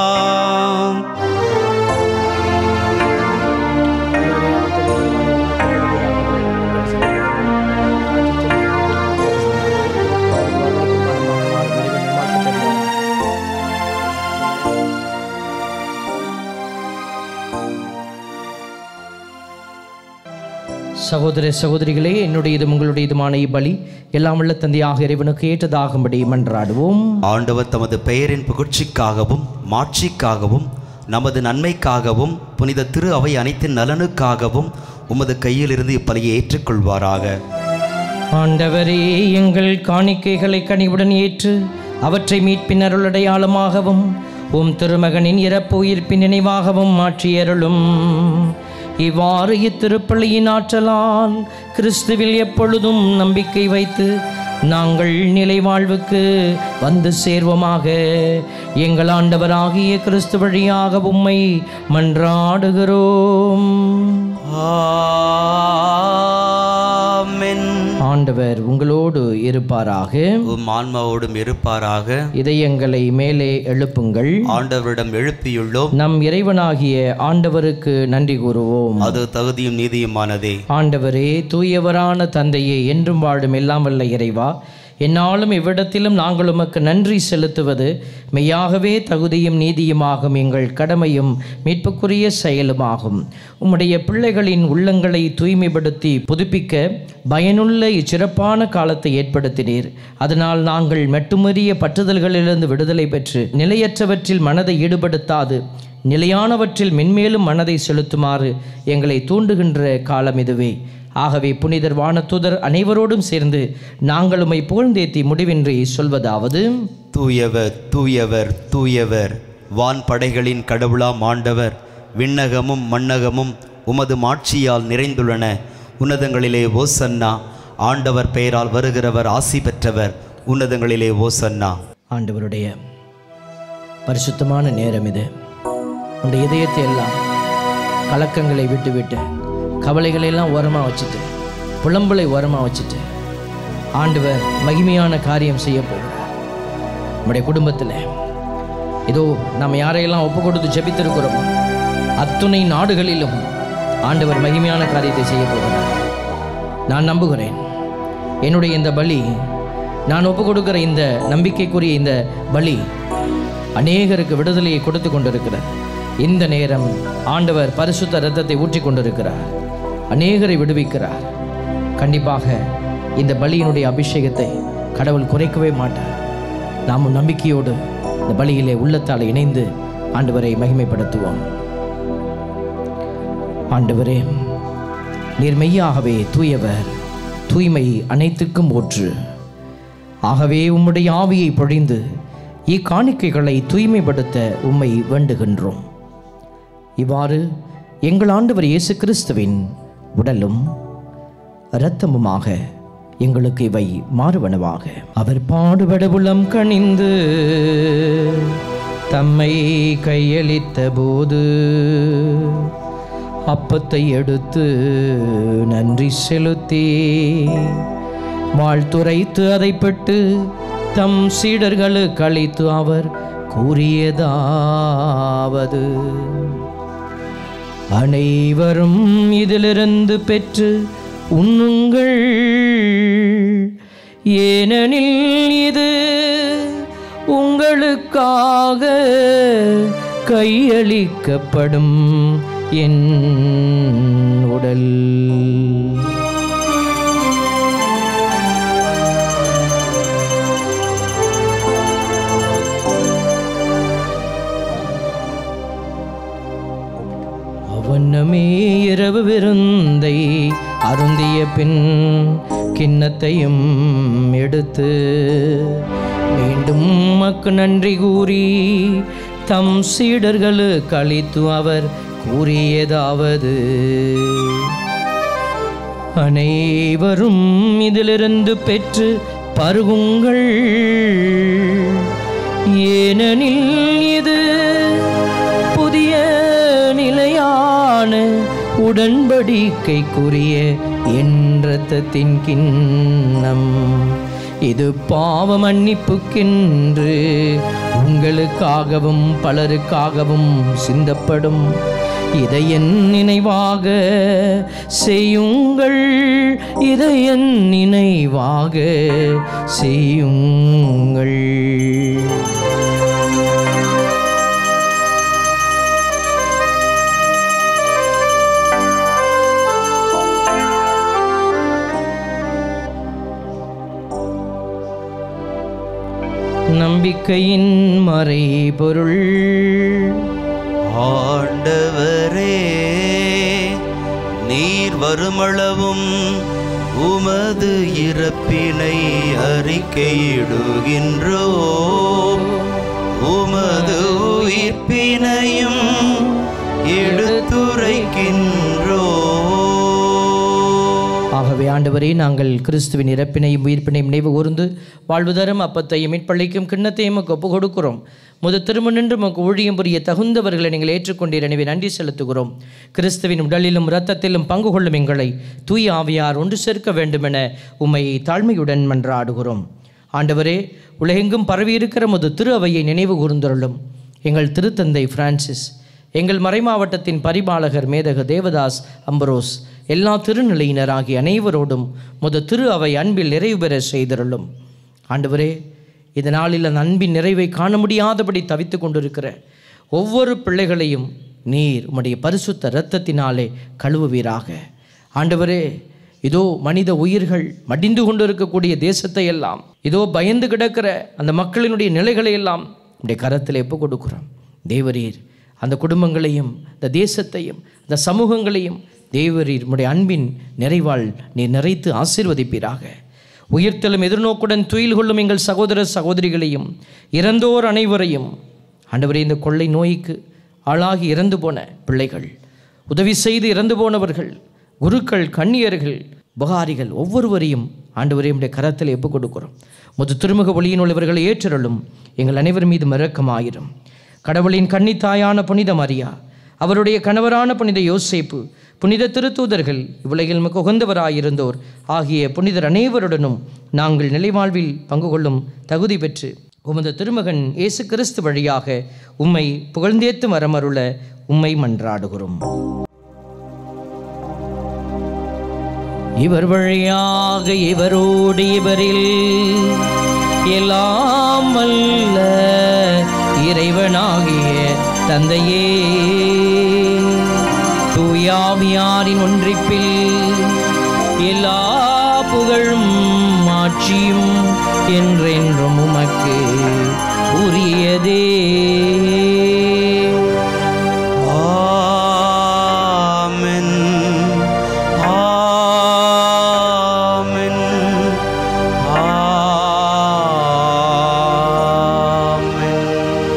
சகோதர சகோதரிகளே என்னுடையதும் உங்களுடையதுமான இப்பலி எல்லாம் உள்ள தந்தையாக இறைவனுக்கு ஏற்றதாகும்படி மன்றாடுவோம் ஆண்டவர் தமது பெயரின் புகழ்ச்சிக்காகவும் மாட்சிக்காகவும் நமது நன்மைக்காகவும் புனித திரு அவை அனைத்தின் நலனுக்காகவும் உமது கையிலிருந்து இப்பலியை ஏற்றுக்கொள்வாராக ஆண்டவரே எங்கள் காணிக்கைகளை கனிவுடன் ஏற்று அவற்றை மீட்பின் அருளடையாளமாகவும் உம் திருமகனின் இறப்பு உயிர்ப்பின் நினைவாகவும் மாற்றியருளும் இவ்வாறு இத்திருப்பள்ளியின் ஆற்றலால் கிறிஸ்துவில் எப்பொழுதும் நம்பிக்கை வைத்து நாங்கள் நிலை வாழ்வுக்கு வந்து சேர்வோமாக எங்கள் ஆண்டவராகிய கிறிஸ்து வழியாக உம்மை மன்றாடுகிறோம் ஆமென் ஆண்டவர் உங்களோடு இருப்பாராக உம் ஆன்மாவோடும் இருப்பாராக இதயங்களை மேலே எழுப்புங்கள் ஆண்டவரிடம் எழுப்பியுள்ளோம் நம் இறைவனாகிய ஆண்டவருக்கு நன்றி கூறுவோம் அது தகுதியும் நீதியுமானதே ஆண்டவரே தூயவரான தந்தையே என்றும் வாழும் எல்லாம் வல்ல இறைவா என்னாலும் இவ்விடத்திலும் நாங்கள் உமக்கு நன்றி செலுத்துவது மெய்யாகவே தகுதியும் நீதியுமாகும் எங்கள் கடமையும் மீட்புக்குரிய செயலுமாகும் உம்முடைய பிள்ளைகளின் உள்ளங்களை தூய்மைப்படுத்தி புதுப்பிக்க பயனுள்ள இச்சிறப்பான காலத்தை ஏற்படுத்தினீர் அதனால் நாங்கள் மெட்டுமறிய பற்றுதல்களிலிருந்து விடுதலை பெற்று நிலையற்றவற்றில் மனதை ஈடுபடுத்தாது நிலையானவற்றில் மென்மேலும் மனதை செலுத்துமாறு எங்களை தூண்டுகின்ற காலம் இதுவே ஆகவே புனிதர் வானத்துதர் அனைவரோடும் சேர்ந்து நாங்கள் உம்மை புகழ்ந்தேத்தி முடிவின்றி சொல்வதாவது தூயவர் தூயவர் தூயவர் வான் படைகளின் கடவுளாம் ஆண்டவர் விண்ணகமும் மண்ணகமும் உமது மாட்சியால் நிறைந்துள்ளன உன்னதங்களிலே ஓசன்னா ஆண்டவர் பெயரால் வருகிறவர் ஆசி பெற்றவர் உன்னதங்களிலே ஓசன்னா ஆண்டவருடைய பரிசுத்தமான நேரம் இது நம்முடைய இதயத்தை எல்லாம் கலக்கங்களை விட்டுவிட்டு கவலைகளை எல்லாம் ஓரமாக வச்சுட்டு புலம்பலை ஓரமாக வச்சுட்டு ஆண்டவர் மகிமையான காரியம் செய்ய போகிறார் நம்முடைய குடும்பத்தில் இதோ நம்ம யாரையெல்லாம் ஒப்பு கொடுத்து ஜெபித்திருக்கிறோமோ அத்துணை நாடுகளிலும் ஆண்டவர் மகிமையான காரியத்தை செய்ய போகிறார் நான் நம்புகிறேன் என்னுடைய இந்த பலி நான் ஒப்பு கொடுக்கிற இந்த நம்பிக்கைக்குரிய இந்த பலி அநேகருக்கு விடுதலையை கொடுத்து கொண்டிருக்கிறார் இந்த நேரம் ஆண்டவர் பரிசுத்த இரத்தத்தை ஊற்றி கொண்டிருக்கிறார் அநேகரை விடுவிக்கிறார் கண்டிப்பாக இந்த பலியினுடைய அபிஷேகத்தை கடவுள் குறைக்கவே மாட்டார் நாமும் நம்பிக்கையோடு இந்த பலியிலே உள்ளத்தால் இணைந்து ஆண்டவரை மகிமைப்படுத்துவோம் ஆண்டவரே நீர் மெய்யாகவே தூயவர் தூய்மை அனைத்துக்கும் ஒற்று ஆகவே உம்முடைய ஆவியை பொழிந்து இக்காணிக்கைகளை தூய்மைப்படுத்த உம்மை வேண்டுகின்றோம் இவ்வாறு எங்கள் ஆண்டவர் இயேசு கிறிஸ்துவின் உடலும் இரத்தமுமாக எங்களுக்கு இவை மாறுவனவாக அவர் பாடுபட உளம் கனிந்து தம்மை கையளித்த போது அப்பத்தை எடுத்து நன்றி செலுத்தி வாழ்த்துரைத்து அதை பெற்று தம் சீடர்களுக்கு அளித்து அவர் கூறியதாவது அனைவரும் இதிலிருந்து பெற்று உண்ணுங்கள் ஏனெனில் இது உங்களுக்காக கையளிக்கப்படும் என் உடல் அவனமே இரவு விருந்தை அருந்திய பின் கிண்ணத்தையும் எடுத்து மீண்டும் மக்கு நன்றி கூறி தம் சீடர்களுக்கு அளித்து அவர் கூறியதாவது அனைவரும் இதிலிருந்து பெற்று பருகுங்கள் ஏனெனில் இது புதிய நிலையான உடன்படிக்கைக்குரிய என் இரத்தத்தின் கிண்ணம் இது பாவ மன்னிப்புக்கென்று உங்களுக்காகவும் பலருக்காகவும் சிந்தப்படும் இதை என் நினைவாக செய்யுங்கள் இதை என் நினைவாக செய்யுங்கள் நம்பிக்கையின் மறைபொருள் ஆண்டவரே நீர் வருமளவும் உமது இறப்பினை அறிக்கையிடுகின்றோம் உமது உயிர்ப்பினையும் எடுத்துரைக்கின்றோம் ஆகவே ஆண்டவரே நாங்கள் கிறிஸ்துவின் இறப்பினையும் உயிர்ப்பினையும் நினைவு கூர்ந்து வாழ்வுதரும் அப்பத்தையும் மீட்பளிக்கும் கிண்ணத்தையும் உமக்கு ஒப்பு கொடுக்கிறோம் முத திருமணின்று உமக்கு ஊழியம் புரிய தகுந்தவர்களை நீங்கள் ஏற்றுக்கொண்டீர் எனவே நன்றி செலுத்துகிறோம் கிறிஸ்துவின் உடலிலும் இரத்தத்திலும் பங்கு கொள்ளும் எங்களை தூய ஆவியார் ஒன்று சேர்க்க வேண்டுமென உம்மை தாழ்மையுடன் மன்றாடுகிறோம் ஆண்டவரே உலகெங்கும் பரவியிருக்கிற முது திரு அவையை நினைவு கூர்ந்தருளும் எங்கள் திருத்தந்தை பிரான்சிஸ் எங்கள் மறைமாவட்டத்தின் பரிபாலகர் மேதக தேவதாஸ் அம்பரோஸ் எல்லா திருநிலையினராகிய அனைவரோடும் முத திரு அவை அன்பில் நிறைவு பெற செய்தருளும் ஆண்டவரே இந்த நாளில் அந்த அன்பின் நிறைவை காண முடியாதபடி தவித்து கொண்டிருக்கிற ஒவ்வொரு பிள்ளைகளையும் நீர் உம்முடைய பரிசுத்த இரத்தத்தினாலே கழுவுவீராக ஆண்டவரே இதோ மனித உயிர்கள் மடிந்து கொண்டிருக்கக்கூடிய தேசத்தை எல்லாம் இதோ பயந்து கிடக்கிற அந்த மக்களினுடைய நிலைகளை எல்லாம் உடைய கரத்தில் எப்போ கொடுக்குறோம் தேவரீர் அந்த குடும்பங்களையும் இந்த தேசத்தையும் இந்த சமூகங்களையும் தேவரீர் உம்முடைய அன்பின் நிறைவால் நீர் நிறைத்து ஆசீர்வதிப்பீராக உயிர்த்தலும் எதிர்நோக்குடன் துயில் கொள்ளும் எங்கள் சகோதர சகோதரிகளையும் இறந்தோர் அனைவரையும் ஆண்டவரே இந்த கொள்ளை நோய்க்கு ஆளாகி இறந்து போன பிள்ளைகள் உதவி செய்து இறந்து போனவர்கள் குருக்கள் கண்ணியர்கள் புகாரிகள் ஒவ்வொருவரையும் ஆண்டவரே உடைய கரத்தில் எப்போ கொடுக்கிறோம் முது திருமுக ஒளியின் உள்ளவர்களை ஏற்றருளும் எங்கள் அனைவர் மீது இரக்கமாயிரும் கடவுளின் கன்னித்தாயான புனித மரியா அவருடைய கணவரான புனித யோசேப்பு புனித திருத்தூதர்கள் இவ்வுலகில் மிக உகந்தவராயிருந்தோர் ஆகிய புனிதர் அனைவருடனும் நாங்கள் நிலைவாழ்வில் பங்கு கொள்ளும் தகுதி பெற்று உமது திருமகன் இயேசு கிறிஸ்து வழியாக உம்மை புகழ்ந்தேத்து வரமருள உம்மை மன்றாடுகிறோம் இவர் வழியாக இவரோடு இவரில் எல்லாம் வல்ல இறைவனாகிய தந்தையே தூயாவியாரின் ஒன்றிப்பில் எல்லா புகழும் மாட்சியும் என்றென்றும் உமக்கு உரியதே ஆமென் ஆமென் ஆமென்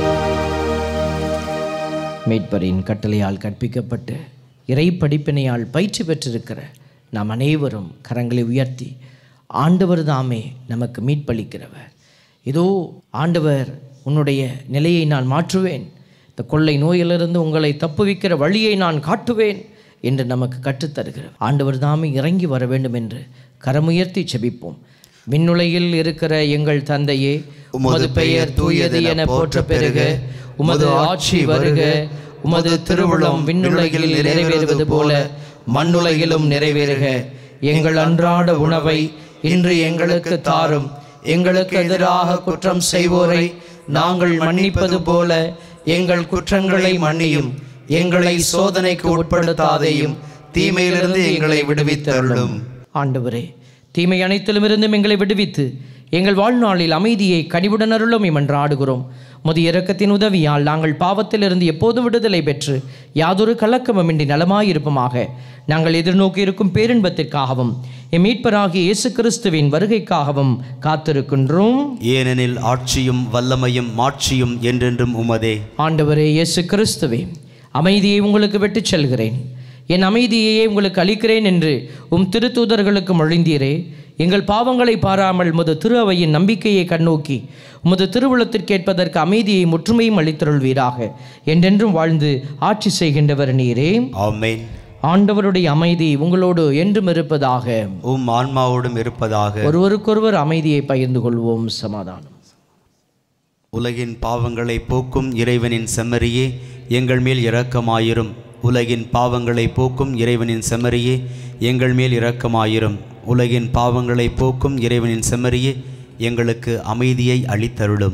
மீட்பரின் கட்டளையால் கற்பிக்கப்பட்டு இறை படிப்பினையால் பயிற்சி பெற்றிருக்கிற நாம் அனைவரும் கரங்களை உயர்த்தி ஆண்டவர் தாமே நமக்கு மீட்பளிக்கிறவர் இதோ ஆண்டவர் உன்னுடைய நிலையை நான் மாற்றுவேன் இந்த கொள்ளை நோயிலிருந்து உங்களை தப்புவிக்கிற வழியை நான் காட்டுவேன் என்று நமக்கு கற்றுத்தருகிறார் ஆண்டவர் தாமே இறங்கி வர வேண்டும் என்று கரமுயர்த்தி செபிப்போம் விண்ணுலகில் இருக்கிற எங்கள் தந்தையே உமது பெயர் தூயது என போற்ற பெருக உமது ஆட்சி வருக உமது திருவுளம் விண்ணுலகில் நிறைவேறுவது போல மண்ணுலகிலும் நிறைவேறுக எங்கள் அன்றாட உணவை இன்று எங்களுக்கு தாரும் எங்களுக்கு எதிராக குற்றம் செய்வோரை நாங்கள் மன்னிப்பது போல எங்கள் குற்றங்களை மன்னியும் எங்களை சோதனைக்கு உட்படுத்தாதேயும் தீமையிலிருந்து எங்களை விடுவித்தருளும் ஆண்டவரே தீமை அனைத்திலும் இருந்தும் எங்களை விடுவித்து எங்கள் வாழ்நாளில் அமைதியை கனிவுடன் அருளும் இமன்றாடுகிறோம் முது இரக்கத்தின் உதவியால் நாங்கள் பாவத்திலிருந்து எப்போதும் விடுதலை பெற்று யாதொரு கலக்கமுமின்றி நலமாயிருப்போமாக நாங்கள் எதிர்நோக்கி இருக்கும் பேரின்பத்திற்காகவும் எம் மீட்பராகிய இயேசு கிறிஸ்துவின் வருகைக்காகவும் காத்திருக்கின்றோம் ஏனெனில் ஆட்சியும் வல்லமையும் மாட்சியும் என்றென்றும் உமதே ஆண்டவரே இயேசு கிறிஸ்துவே அமைதியை உங்களுக்கு விட்டுச் செல்கிறேன் என் அமைதியையே உங்களுக்கு அளிக்கிறேன் என்று உம் திருத்தூதர்களுக்கு மொழிந்தீரே எங்கள் பாவங்களை பாராமல் உமது திரு அவையின் நம்பிக்கையை கண்ணோக்கி உமது திருவுளத்திற்கேற்பதற்கு அமைதியை முற்றுமையும் அளித்தருள்வீராக என்றென்றும் வாழ்ந்து ஆட்சி செய்கின்றவர் நீரே ஆமென் ஆண்டவருடைய அமைதி உங்களோடு என்றும் இருப்பதாக உம் ஆன்மாவோடும் இருப்பதாக ஒருவருக்கொருவர் அமைதியை பகிர்ந்து கொள்வோம் சமாதானம் உலகின் பாவங்களை போக்கும் இறைவனின் செம்மறியே எங்கள் மேல் இரக்கமாயிரும் உலகின் பாவங்களை போக்கும் இறைவனின் செம்மறியே எங்கள் மேல் இரக்கமாயிரும் உலகின் பாவங்களை போக்கும் இறைவனின் செம்மறியே எங்களுக்கு அமைதியை அளித்தருளும்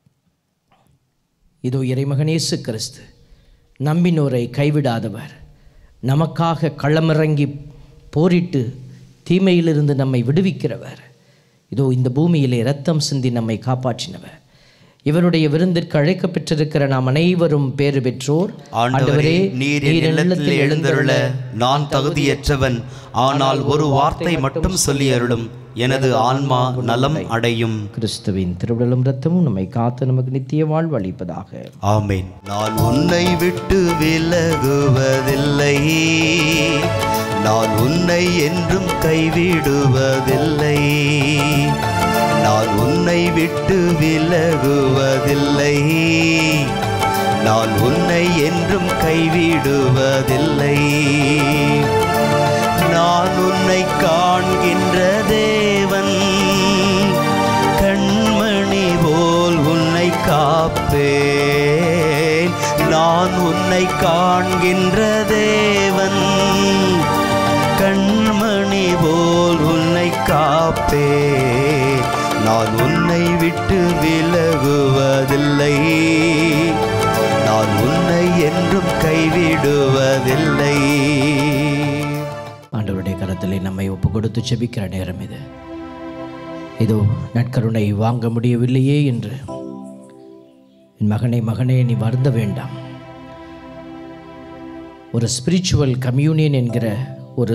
இதோ இறைமகனேசு கிறிஸ்து நம்பினோரை கைவிடாதவர் நமக்காக களமிறங்கி போரிட்டு தீமையிலிருந்து நம்மை விடுவிக்கிறவர் இதோ இந்த பூமியிலே இரத்தம் சிந்தி நம்மை காப்பாற்றினவர் இவருடைய விருந்திற்கு அழைக்கப் பெற்றிருக்கிற நாம் அனைவரும் பேறு பெற்றோர் ஆண்டவரே நீர் என் இல்லத்தில் எழுந்தருள நான் தகுதியற்றவன் ஆனால் ஒரு வார்த்தை மட்டும் சொல்லி அருளும் எனது ஆன்மா நலம் அடையும் கிறிஸ்துவின் திருவிடலும் ரத்தமும் நம்மை காத்து நமக்கு நித்திய வாழ்வு அளிப்பதாக ஆமென் நான் உன்னை விட்டு விலகுவதில்லை நான் உன்னை என்றும் கைவிடுவதில்லை நான் உன்னை விட்டு விலகுவதில்லை நான் உன்னை என்றும் கைவிடுவதில்லை நான் உன்னை காண்கின்ற தேவன் கண்மணி போல் உன்னை காப்பேன் நான் உன்னை காண்கின்ற தேவன் கண்மணி போல் உன்னை காப்பேன் நான் உன்னை விட்டு விலகுவதில்லை நான் உன்னை என்றும் கைவிடுவதில்லை ஆண்டவருடைய கரத்திலே நம்மை ஒப்பு கொடுத்து செபிக்கிற நேரம் இது இதோ நற்கருணை வாங்க முடியவில்லையே என்று என் மகனே மகனே நீ வருந்த வேண்டாம் ஒரு ஸ்பிரிச்சுவல் கம்யூனியன் என்கிற ஒரு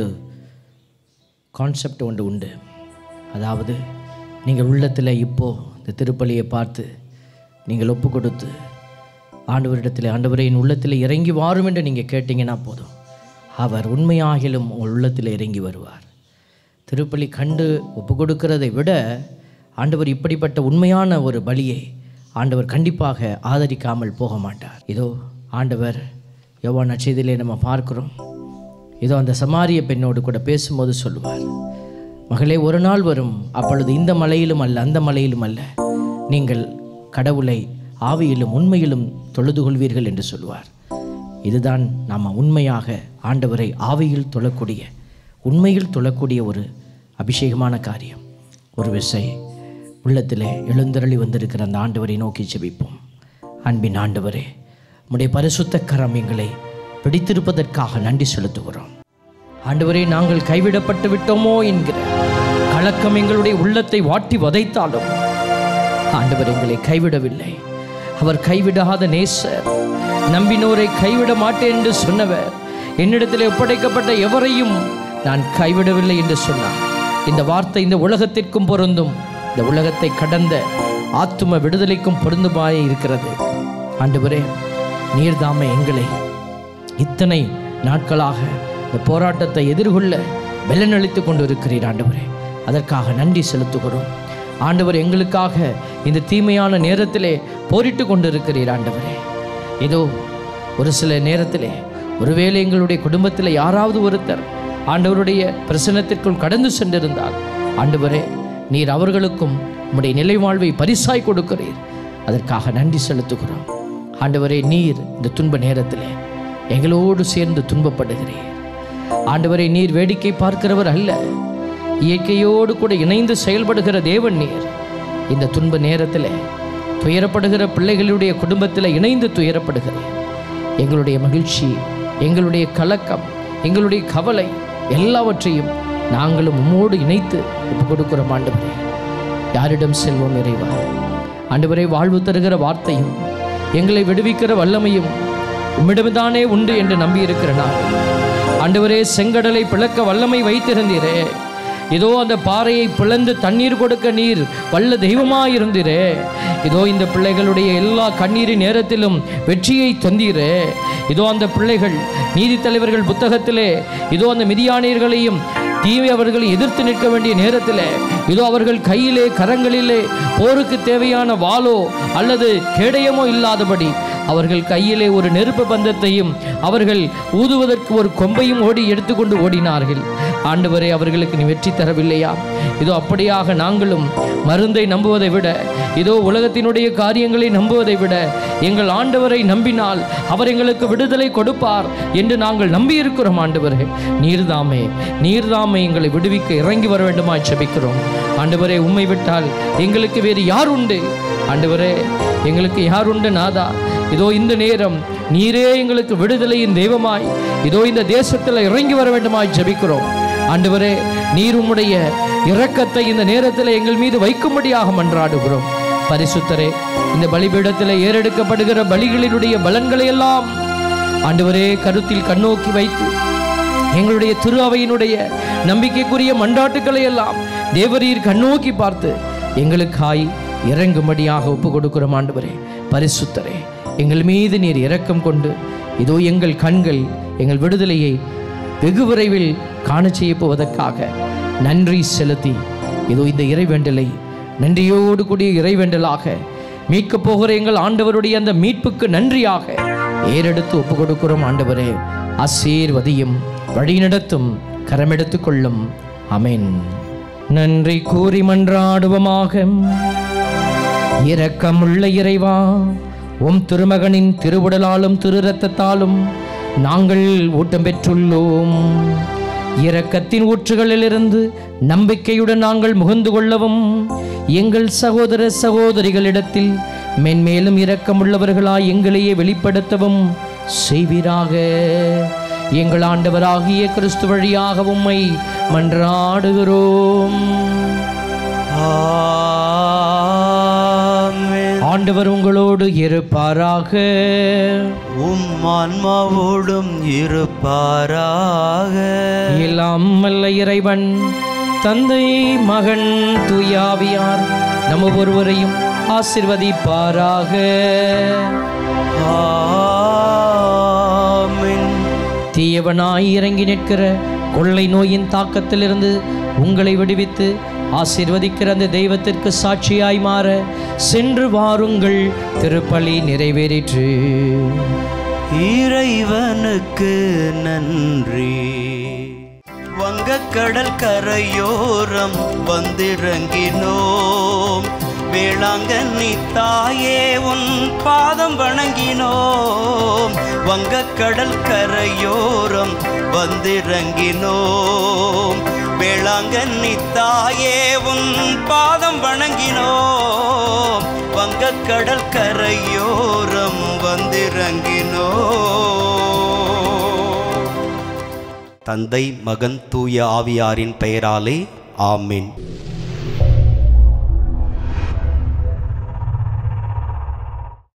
கான்செப்ட் ஒன்று உண்டு அதாவது நீங்கள் உள்ளத்தில் இப்போ இந்த திருப்பலியை பார்த்து நீங்கள் ஒப்பு கொடுத்து ஆண்டவரிடத்தில் ஆண்டவரை என் உள்ளத்தில் இறங்கி வாரும் என்று நீங்கள் கேட்டீங்கன்னா போதும் அவர் உண்மையாகிலும் உங்கள் உள்ளத்தில் இறங்கி வருவார் திருப்பலி கண்டு ஒப்பு கொடுக்கிறதை விட ஆண்டவர் இப்படிப்பட்ட உண்மையான ஒரு பலியை ஆண்டவர் கண்டிப்பாக ஆதரிக்காமல் போக மாட்டார் இதோ ஆண்டவர் யோவான் நச்செய்தியிலே நம்ம பார்க்கிறோம் இதோ அந்த சமாரிய பெண்ணோடு கூட பேசும்போது சொல்லுவார் மகளே ஒரு நாள் வரும் அப்பொழுது இந்த மலையிலும் அல்ல அந்த மலையிலும் அல்ல நீங்கள் கடவுளை ஆவியிலும் உண்மையிலும் தொழுது கொள்வீர்கள் என்று சொல்லுவார் இதுதான் நாம் உண்மையாக ஆண்டவரை ஆவியில் தொழக்கூடிய உண்மையில் தொழக்கூடிய ஒரு அபிஷேகமான காரியம் ஒரு விசை உள்ளத்திலே எழுந்தருளி வந்திருக்கிற அந்த ஆண்டவரை நோக்கி ஜெபிப்போம் அன்பின் ஆண்டவரே உம்முடைய பரிசுத்த கரம் எங்களை பிடித்திருப்பதற்காக நன்றி செலுத்துகிறோம் ஆண்டவரே நாங்கள் கைவிடப்பட்டு விட்டோமோ என்கிற கலக்கம் எங்களுடைய உள்ளத்தை வாட்டி வதைத்தாலும் ஆண்டவர் எங்களை கைவிடவில்லை அவர் கைவிடாத நேசர் நம்பினோரை கைவிட மாட்டேன் என்று சொன்னவர் என்னிடத்தில் ஒப்படைக்கப்பட்ட எவரையும் நான் கைவிடவில்லை என்று சொன்னார் இந்த வார்த்தை இந்த உலகத்திற்கும் பொருந்தும் இந்த உலகத்தை கடந்த ஆத்தும விடுதலைக்கும் பொருந்துமாய் இருக்கிறது ஆண்டவரே நீர்தாமே எங்களை இத்தனை நாட்களாக இந்த போராட்டத்தை எதிர்கொள்ள பலனளித்து கொண்டு இருக்கிறீர் ஆண்டவரே அதற்காக நன்றி செலுத்துகிறோம் ஆண்டவர் எங்களுக்காக இந்த தீமையான நேரத்திலே போரிட்டு கொண்டிருக்கிறீர் ஆண்டவரே இதோ ஒரு சில நேரத்திலே ஒருவேளை எங்களுடைய குடும்பத்தில் யாராவது ஒருத்தர் ஆண்டவருடைய பிரசனத்திற்குள் கடந்து சென்றிருந்தால் ஆண்டவரே நீர் அவர்களுக்கும் உம்முடைய நிலை வாழ்வை பரிசாய் கொடுக்கிறீர் அதற்காக நன்றி செலுத்துகிறோம் ஆண்டவரே நீர் இந்த துன்ப நேரத்திலே எங்களோடு சேர்ந்து துன்பப்படுகிறீர் ஆண்டவரை நீர் வேடிக்கை பார்க்கிறவர் அல்ல இயற்கையோடு கூட இணைந்து செயல்படுகிற தேவன் நீர் இந்த துன்ப நேரத்தில் துயரப்படுகிற பிள்ளைகளுடைய குடும்பத்தில் இணைந்து துயரப்படுகிறேன் எங்களுடைய மகிழ்ச்சி எங்களுடைய கலக்கம் எங்களுடைய கவலை எல்லாவற்றையும் நாங்களும் உம்மோடு இணைத்து ஒப்பு கொடுக்கிறோம் ஆண்டவரே யாரிடம் செல்வோம் இறைவா ஆண்டவரே வாழ்வு தருகிற வார்த்தையும் எங்களை விடுவிக்கிற வல்லமையும் உம்மிடம்தானே உண்டு என்று நம்பியிருக்கிற நான் ஆண்டவரே செங்கடலை பிளக்க வல்லமை வைத்திருந்தீரே இதோ அந்த பாறையை பிளந்து தண்ணீர் கொடுக்க நீர் வல்ல தெய்வமாயிருந்தீரே இதோ இந்த பிள்ளைகளுடைய எல்லா கண்ணீரின் நேரத்திலும் வெற்றியை தந்தீரே இதோ அந்த பிள்ளைகள் நீதி தலைவர்கள் புத்தகத்திலே இதோ அந்த மிதியானியர்களையும் தீமை அவர்களை எதிர்த்து நிற்க வேண்டிய நேரத்தில் இதோ அவர்கள் கையிலே கரங்களிலே போருக்கு தேவையான வாளோ அல்லது கேடயமோ இல்லாதபடி அவர்கள் கையிலே ஒரு நெருப்பு பந்தத்தையும் அவர்கள் ஊதுவதற்கு ஒரு கொம்பையும் ஓடி எடுத்துக்கொண்டு ஓடினார்கள் ஆண்டவரே அவர்களுக்கு நீ வெற்றி தரவில்லையா இதோ அப்படியாக நாங்களும் மருந்தை நம்புவதை விட இதோ உலகத்தினுடைய காரியங்களை நம்புவதை விட எங்கள் ஆண்டவரை நம்பினால் அவர் எங்களுக்கு விடுதலை கொடுப்பார் என்று நாங்கள் நம்பியிருக்கிறோம் ஆண்டவரே நீர்தாமே நீர்தாமே எங்களை விடுவிக்க இறங்கி வர வேண்டுமா செபிக்கிறோம் ஆண்டவரே உம்மை விட்டால் எங்களுக்கு வேறு யார் உண்டு ஆண்டவரே எங்களுக்கு யார் உண்டு நாதா இதோ இந்த நேரம் நீரே எங்களுக்கு விடுதலையின் தெய்வமாய் இதோ இந்த தேசத்தில் இறங்கி வர வேண்டுமாய் ஜெபிக்கிறோம் ஆண்டவரே நீர் உம்முடைய இரக்கத்தை இந்த நேரத்தில் எங்கள் மீது வைக்கும்படியாக மன்றாடுகிறோம் பரிசுத்தரே இந்த பலிபீடத்தில் ஏறெடுக்கப்படுகிற பலிகளினுடைய பலன்களை எல்லாம் ஆண்டவரே கருத்தில் கண்ணோக்கி வைத்து எங்களுடைய திரு அவையினுடைய நம்பிக்கைக்குரிய மன்றாட்டுக்களை எல்லாம் தேவரீர் கண்ணோக்கி பார்த்து எங்களுக்காய் இறங்கும்படியாக ஒப்பு கொடுக்கிறோம் ஆண்டவரே பரிசுத்தரே எங்கள் மீது நீர் இரக்கம் கொண்டு இதோ எங்கள் கண்கள் எங்கள் விடுதலையை வெகு விரைவில் காணச் செய்ய போவதற்காக நன்றி செலுத்தி இதோ இந்த இறைவேண்டலை நன்றியோடு கூடிய இறைவேண்டலாக மீட்கப் போகிற எங்கள் ஆண்டவருடைய அந்த மீட்புக்கு நன்றியாக ஏறெடுத்து ஒப்பு கொடுக்கிறோம் ஆண்டவரே ஆசீர்வதியும் வழிநடத்தும் கரமெடுத்து கொள்ளும் அமேன் நன்றி கூறி மன்றாடுவோமாக இரக்கமுள்ள இறைவா உம் திருமகனின் திருவுடலாலும் திரு ரத்தத்தாலும் நாங்கள் ஊட்டம் பெற்றுள்ளோம் இரக்கத்தின் ஊற்றுகளிலிருந்து நம்பிக்கையுடன் நாங்கள் முகந்து கொள்ளவும் எங்கள் சகோதர சகோதரிகளிடத்தில் மென்மேலும் இரக்கமுள்ளவர்களாய் எங்களையே வெளிப்படுத்தவும் செய்வீராக எங்கள் ஆண்டவராகிய கிறிஸ்து வழியாக உம்மை மன்றாடுகிறோம் ஆமென். ஆண்டவர் உங்களோடு இருப்பாராக உம் ஆன்மாவோடும் இருப்பாராக எல்லாம் வல்ல இறைவன் தந்தை மகன் தூயாவியார் நம்ம ஒருவரையும் ஆசிர்வதிப்பாராக ஆமென். தீயவனாய் இறங்கி நிற்கிற கொள்ளை நோயின் தாக்கத்திலிருந்து உங்களை விடுவித்து ஆசிர்வதிக்கிற அந்த தெய்வத்திற்கு சாட்சியாய் மாற சென்று வாருங்கள் திருப்பலி நிறைவேறிற்று இறைவனுக்கு நன்றி வங்கக்கடல் கரையோரம் வந்திறங்கினோம் வேளாங்கண்ணி தாயே உன் பாதம் வணங்கினோம் வங்கக்கடல் கரையோரம் வந்திறங்கினோம் வேளாங்கண்ணி தாயே உன் பாதம் வணங்கினோம் வங்கக்கடல் கரையோரம் வந்திறங்கினோம் தந்தை மகன் தூய ஆவியாரின் பெயராலே ஆமென்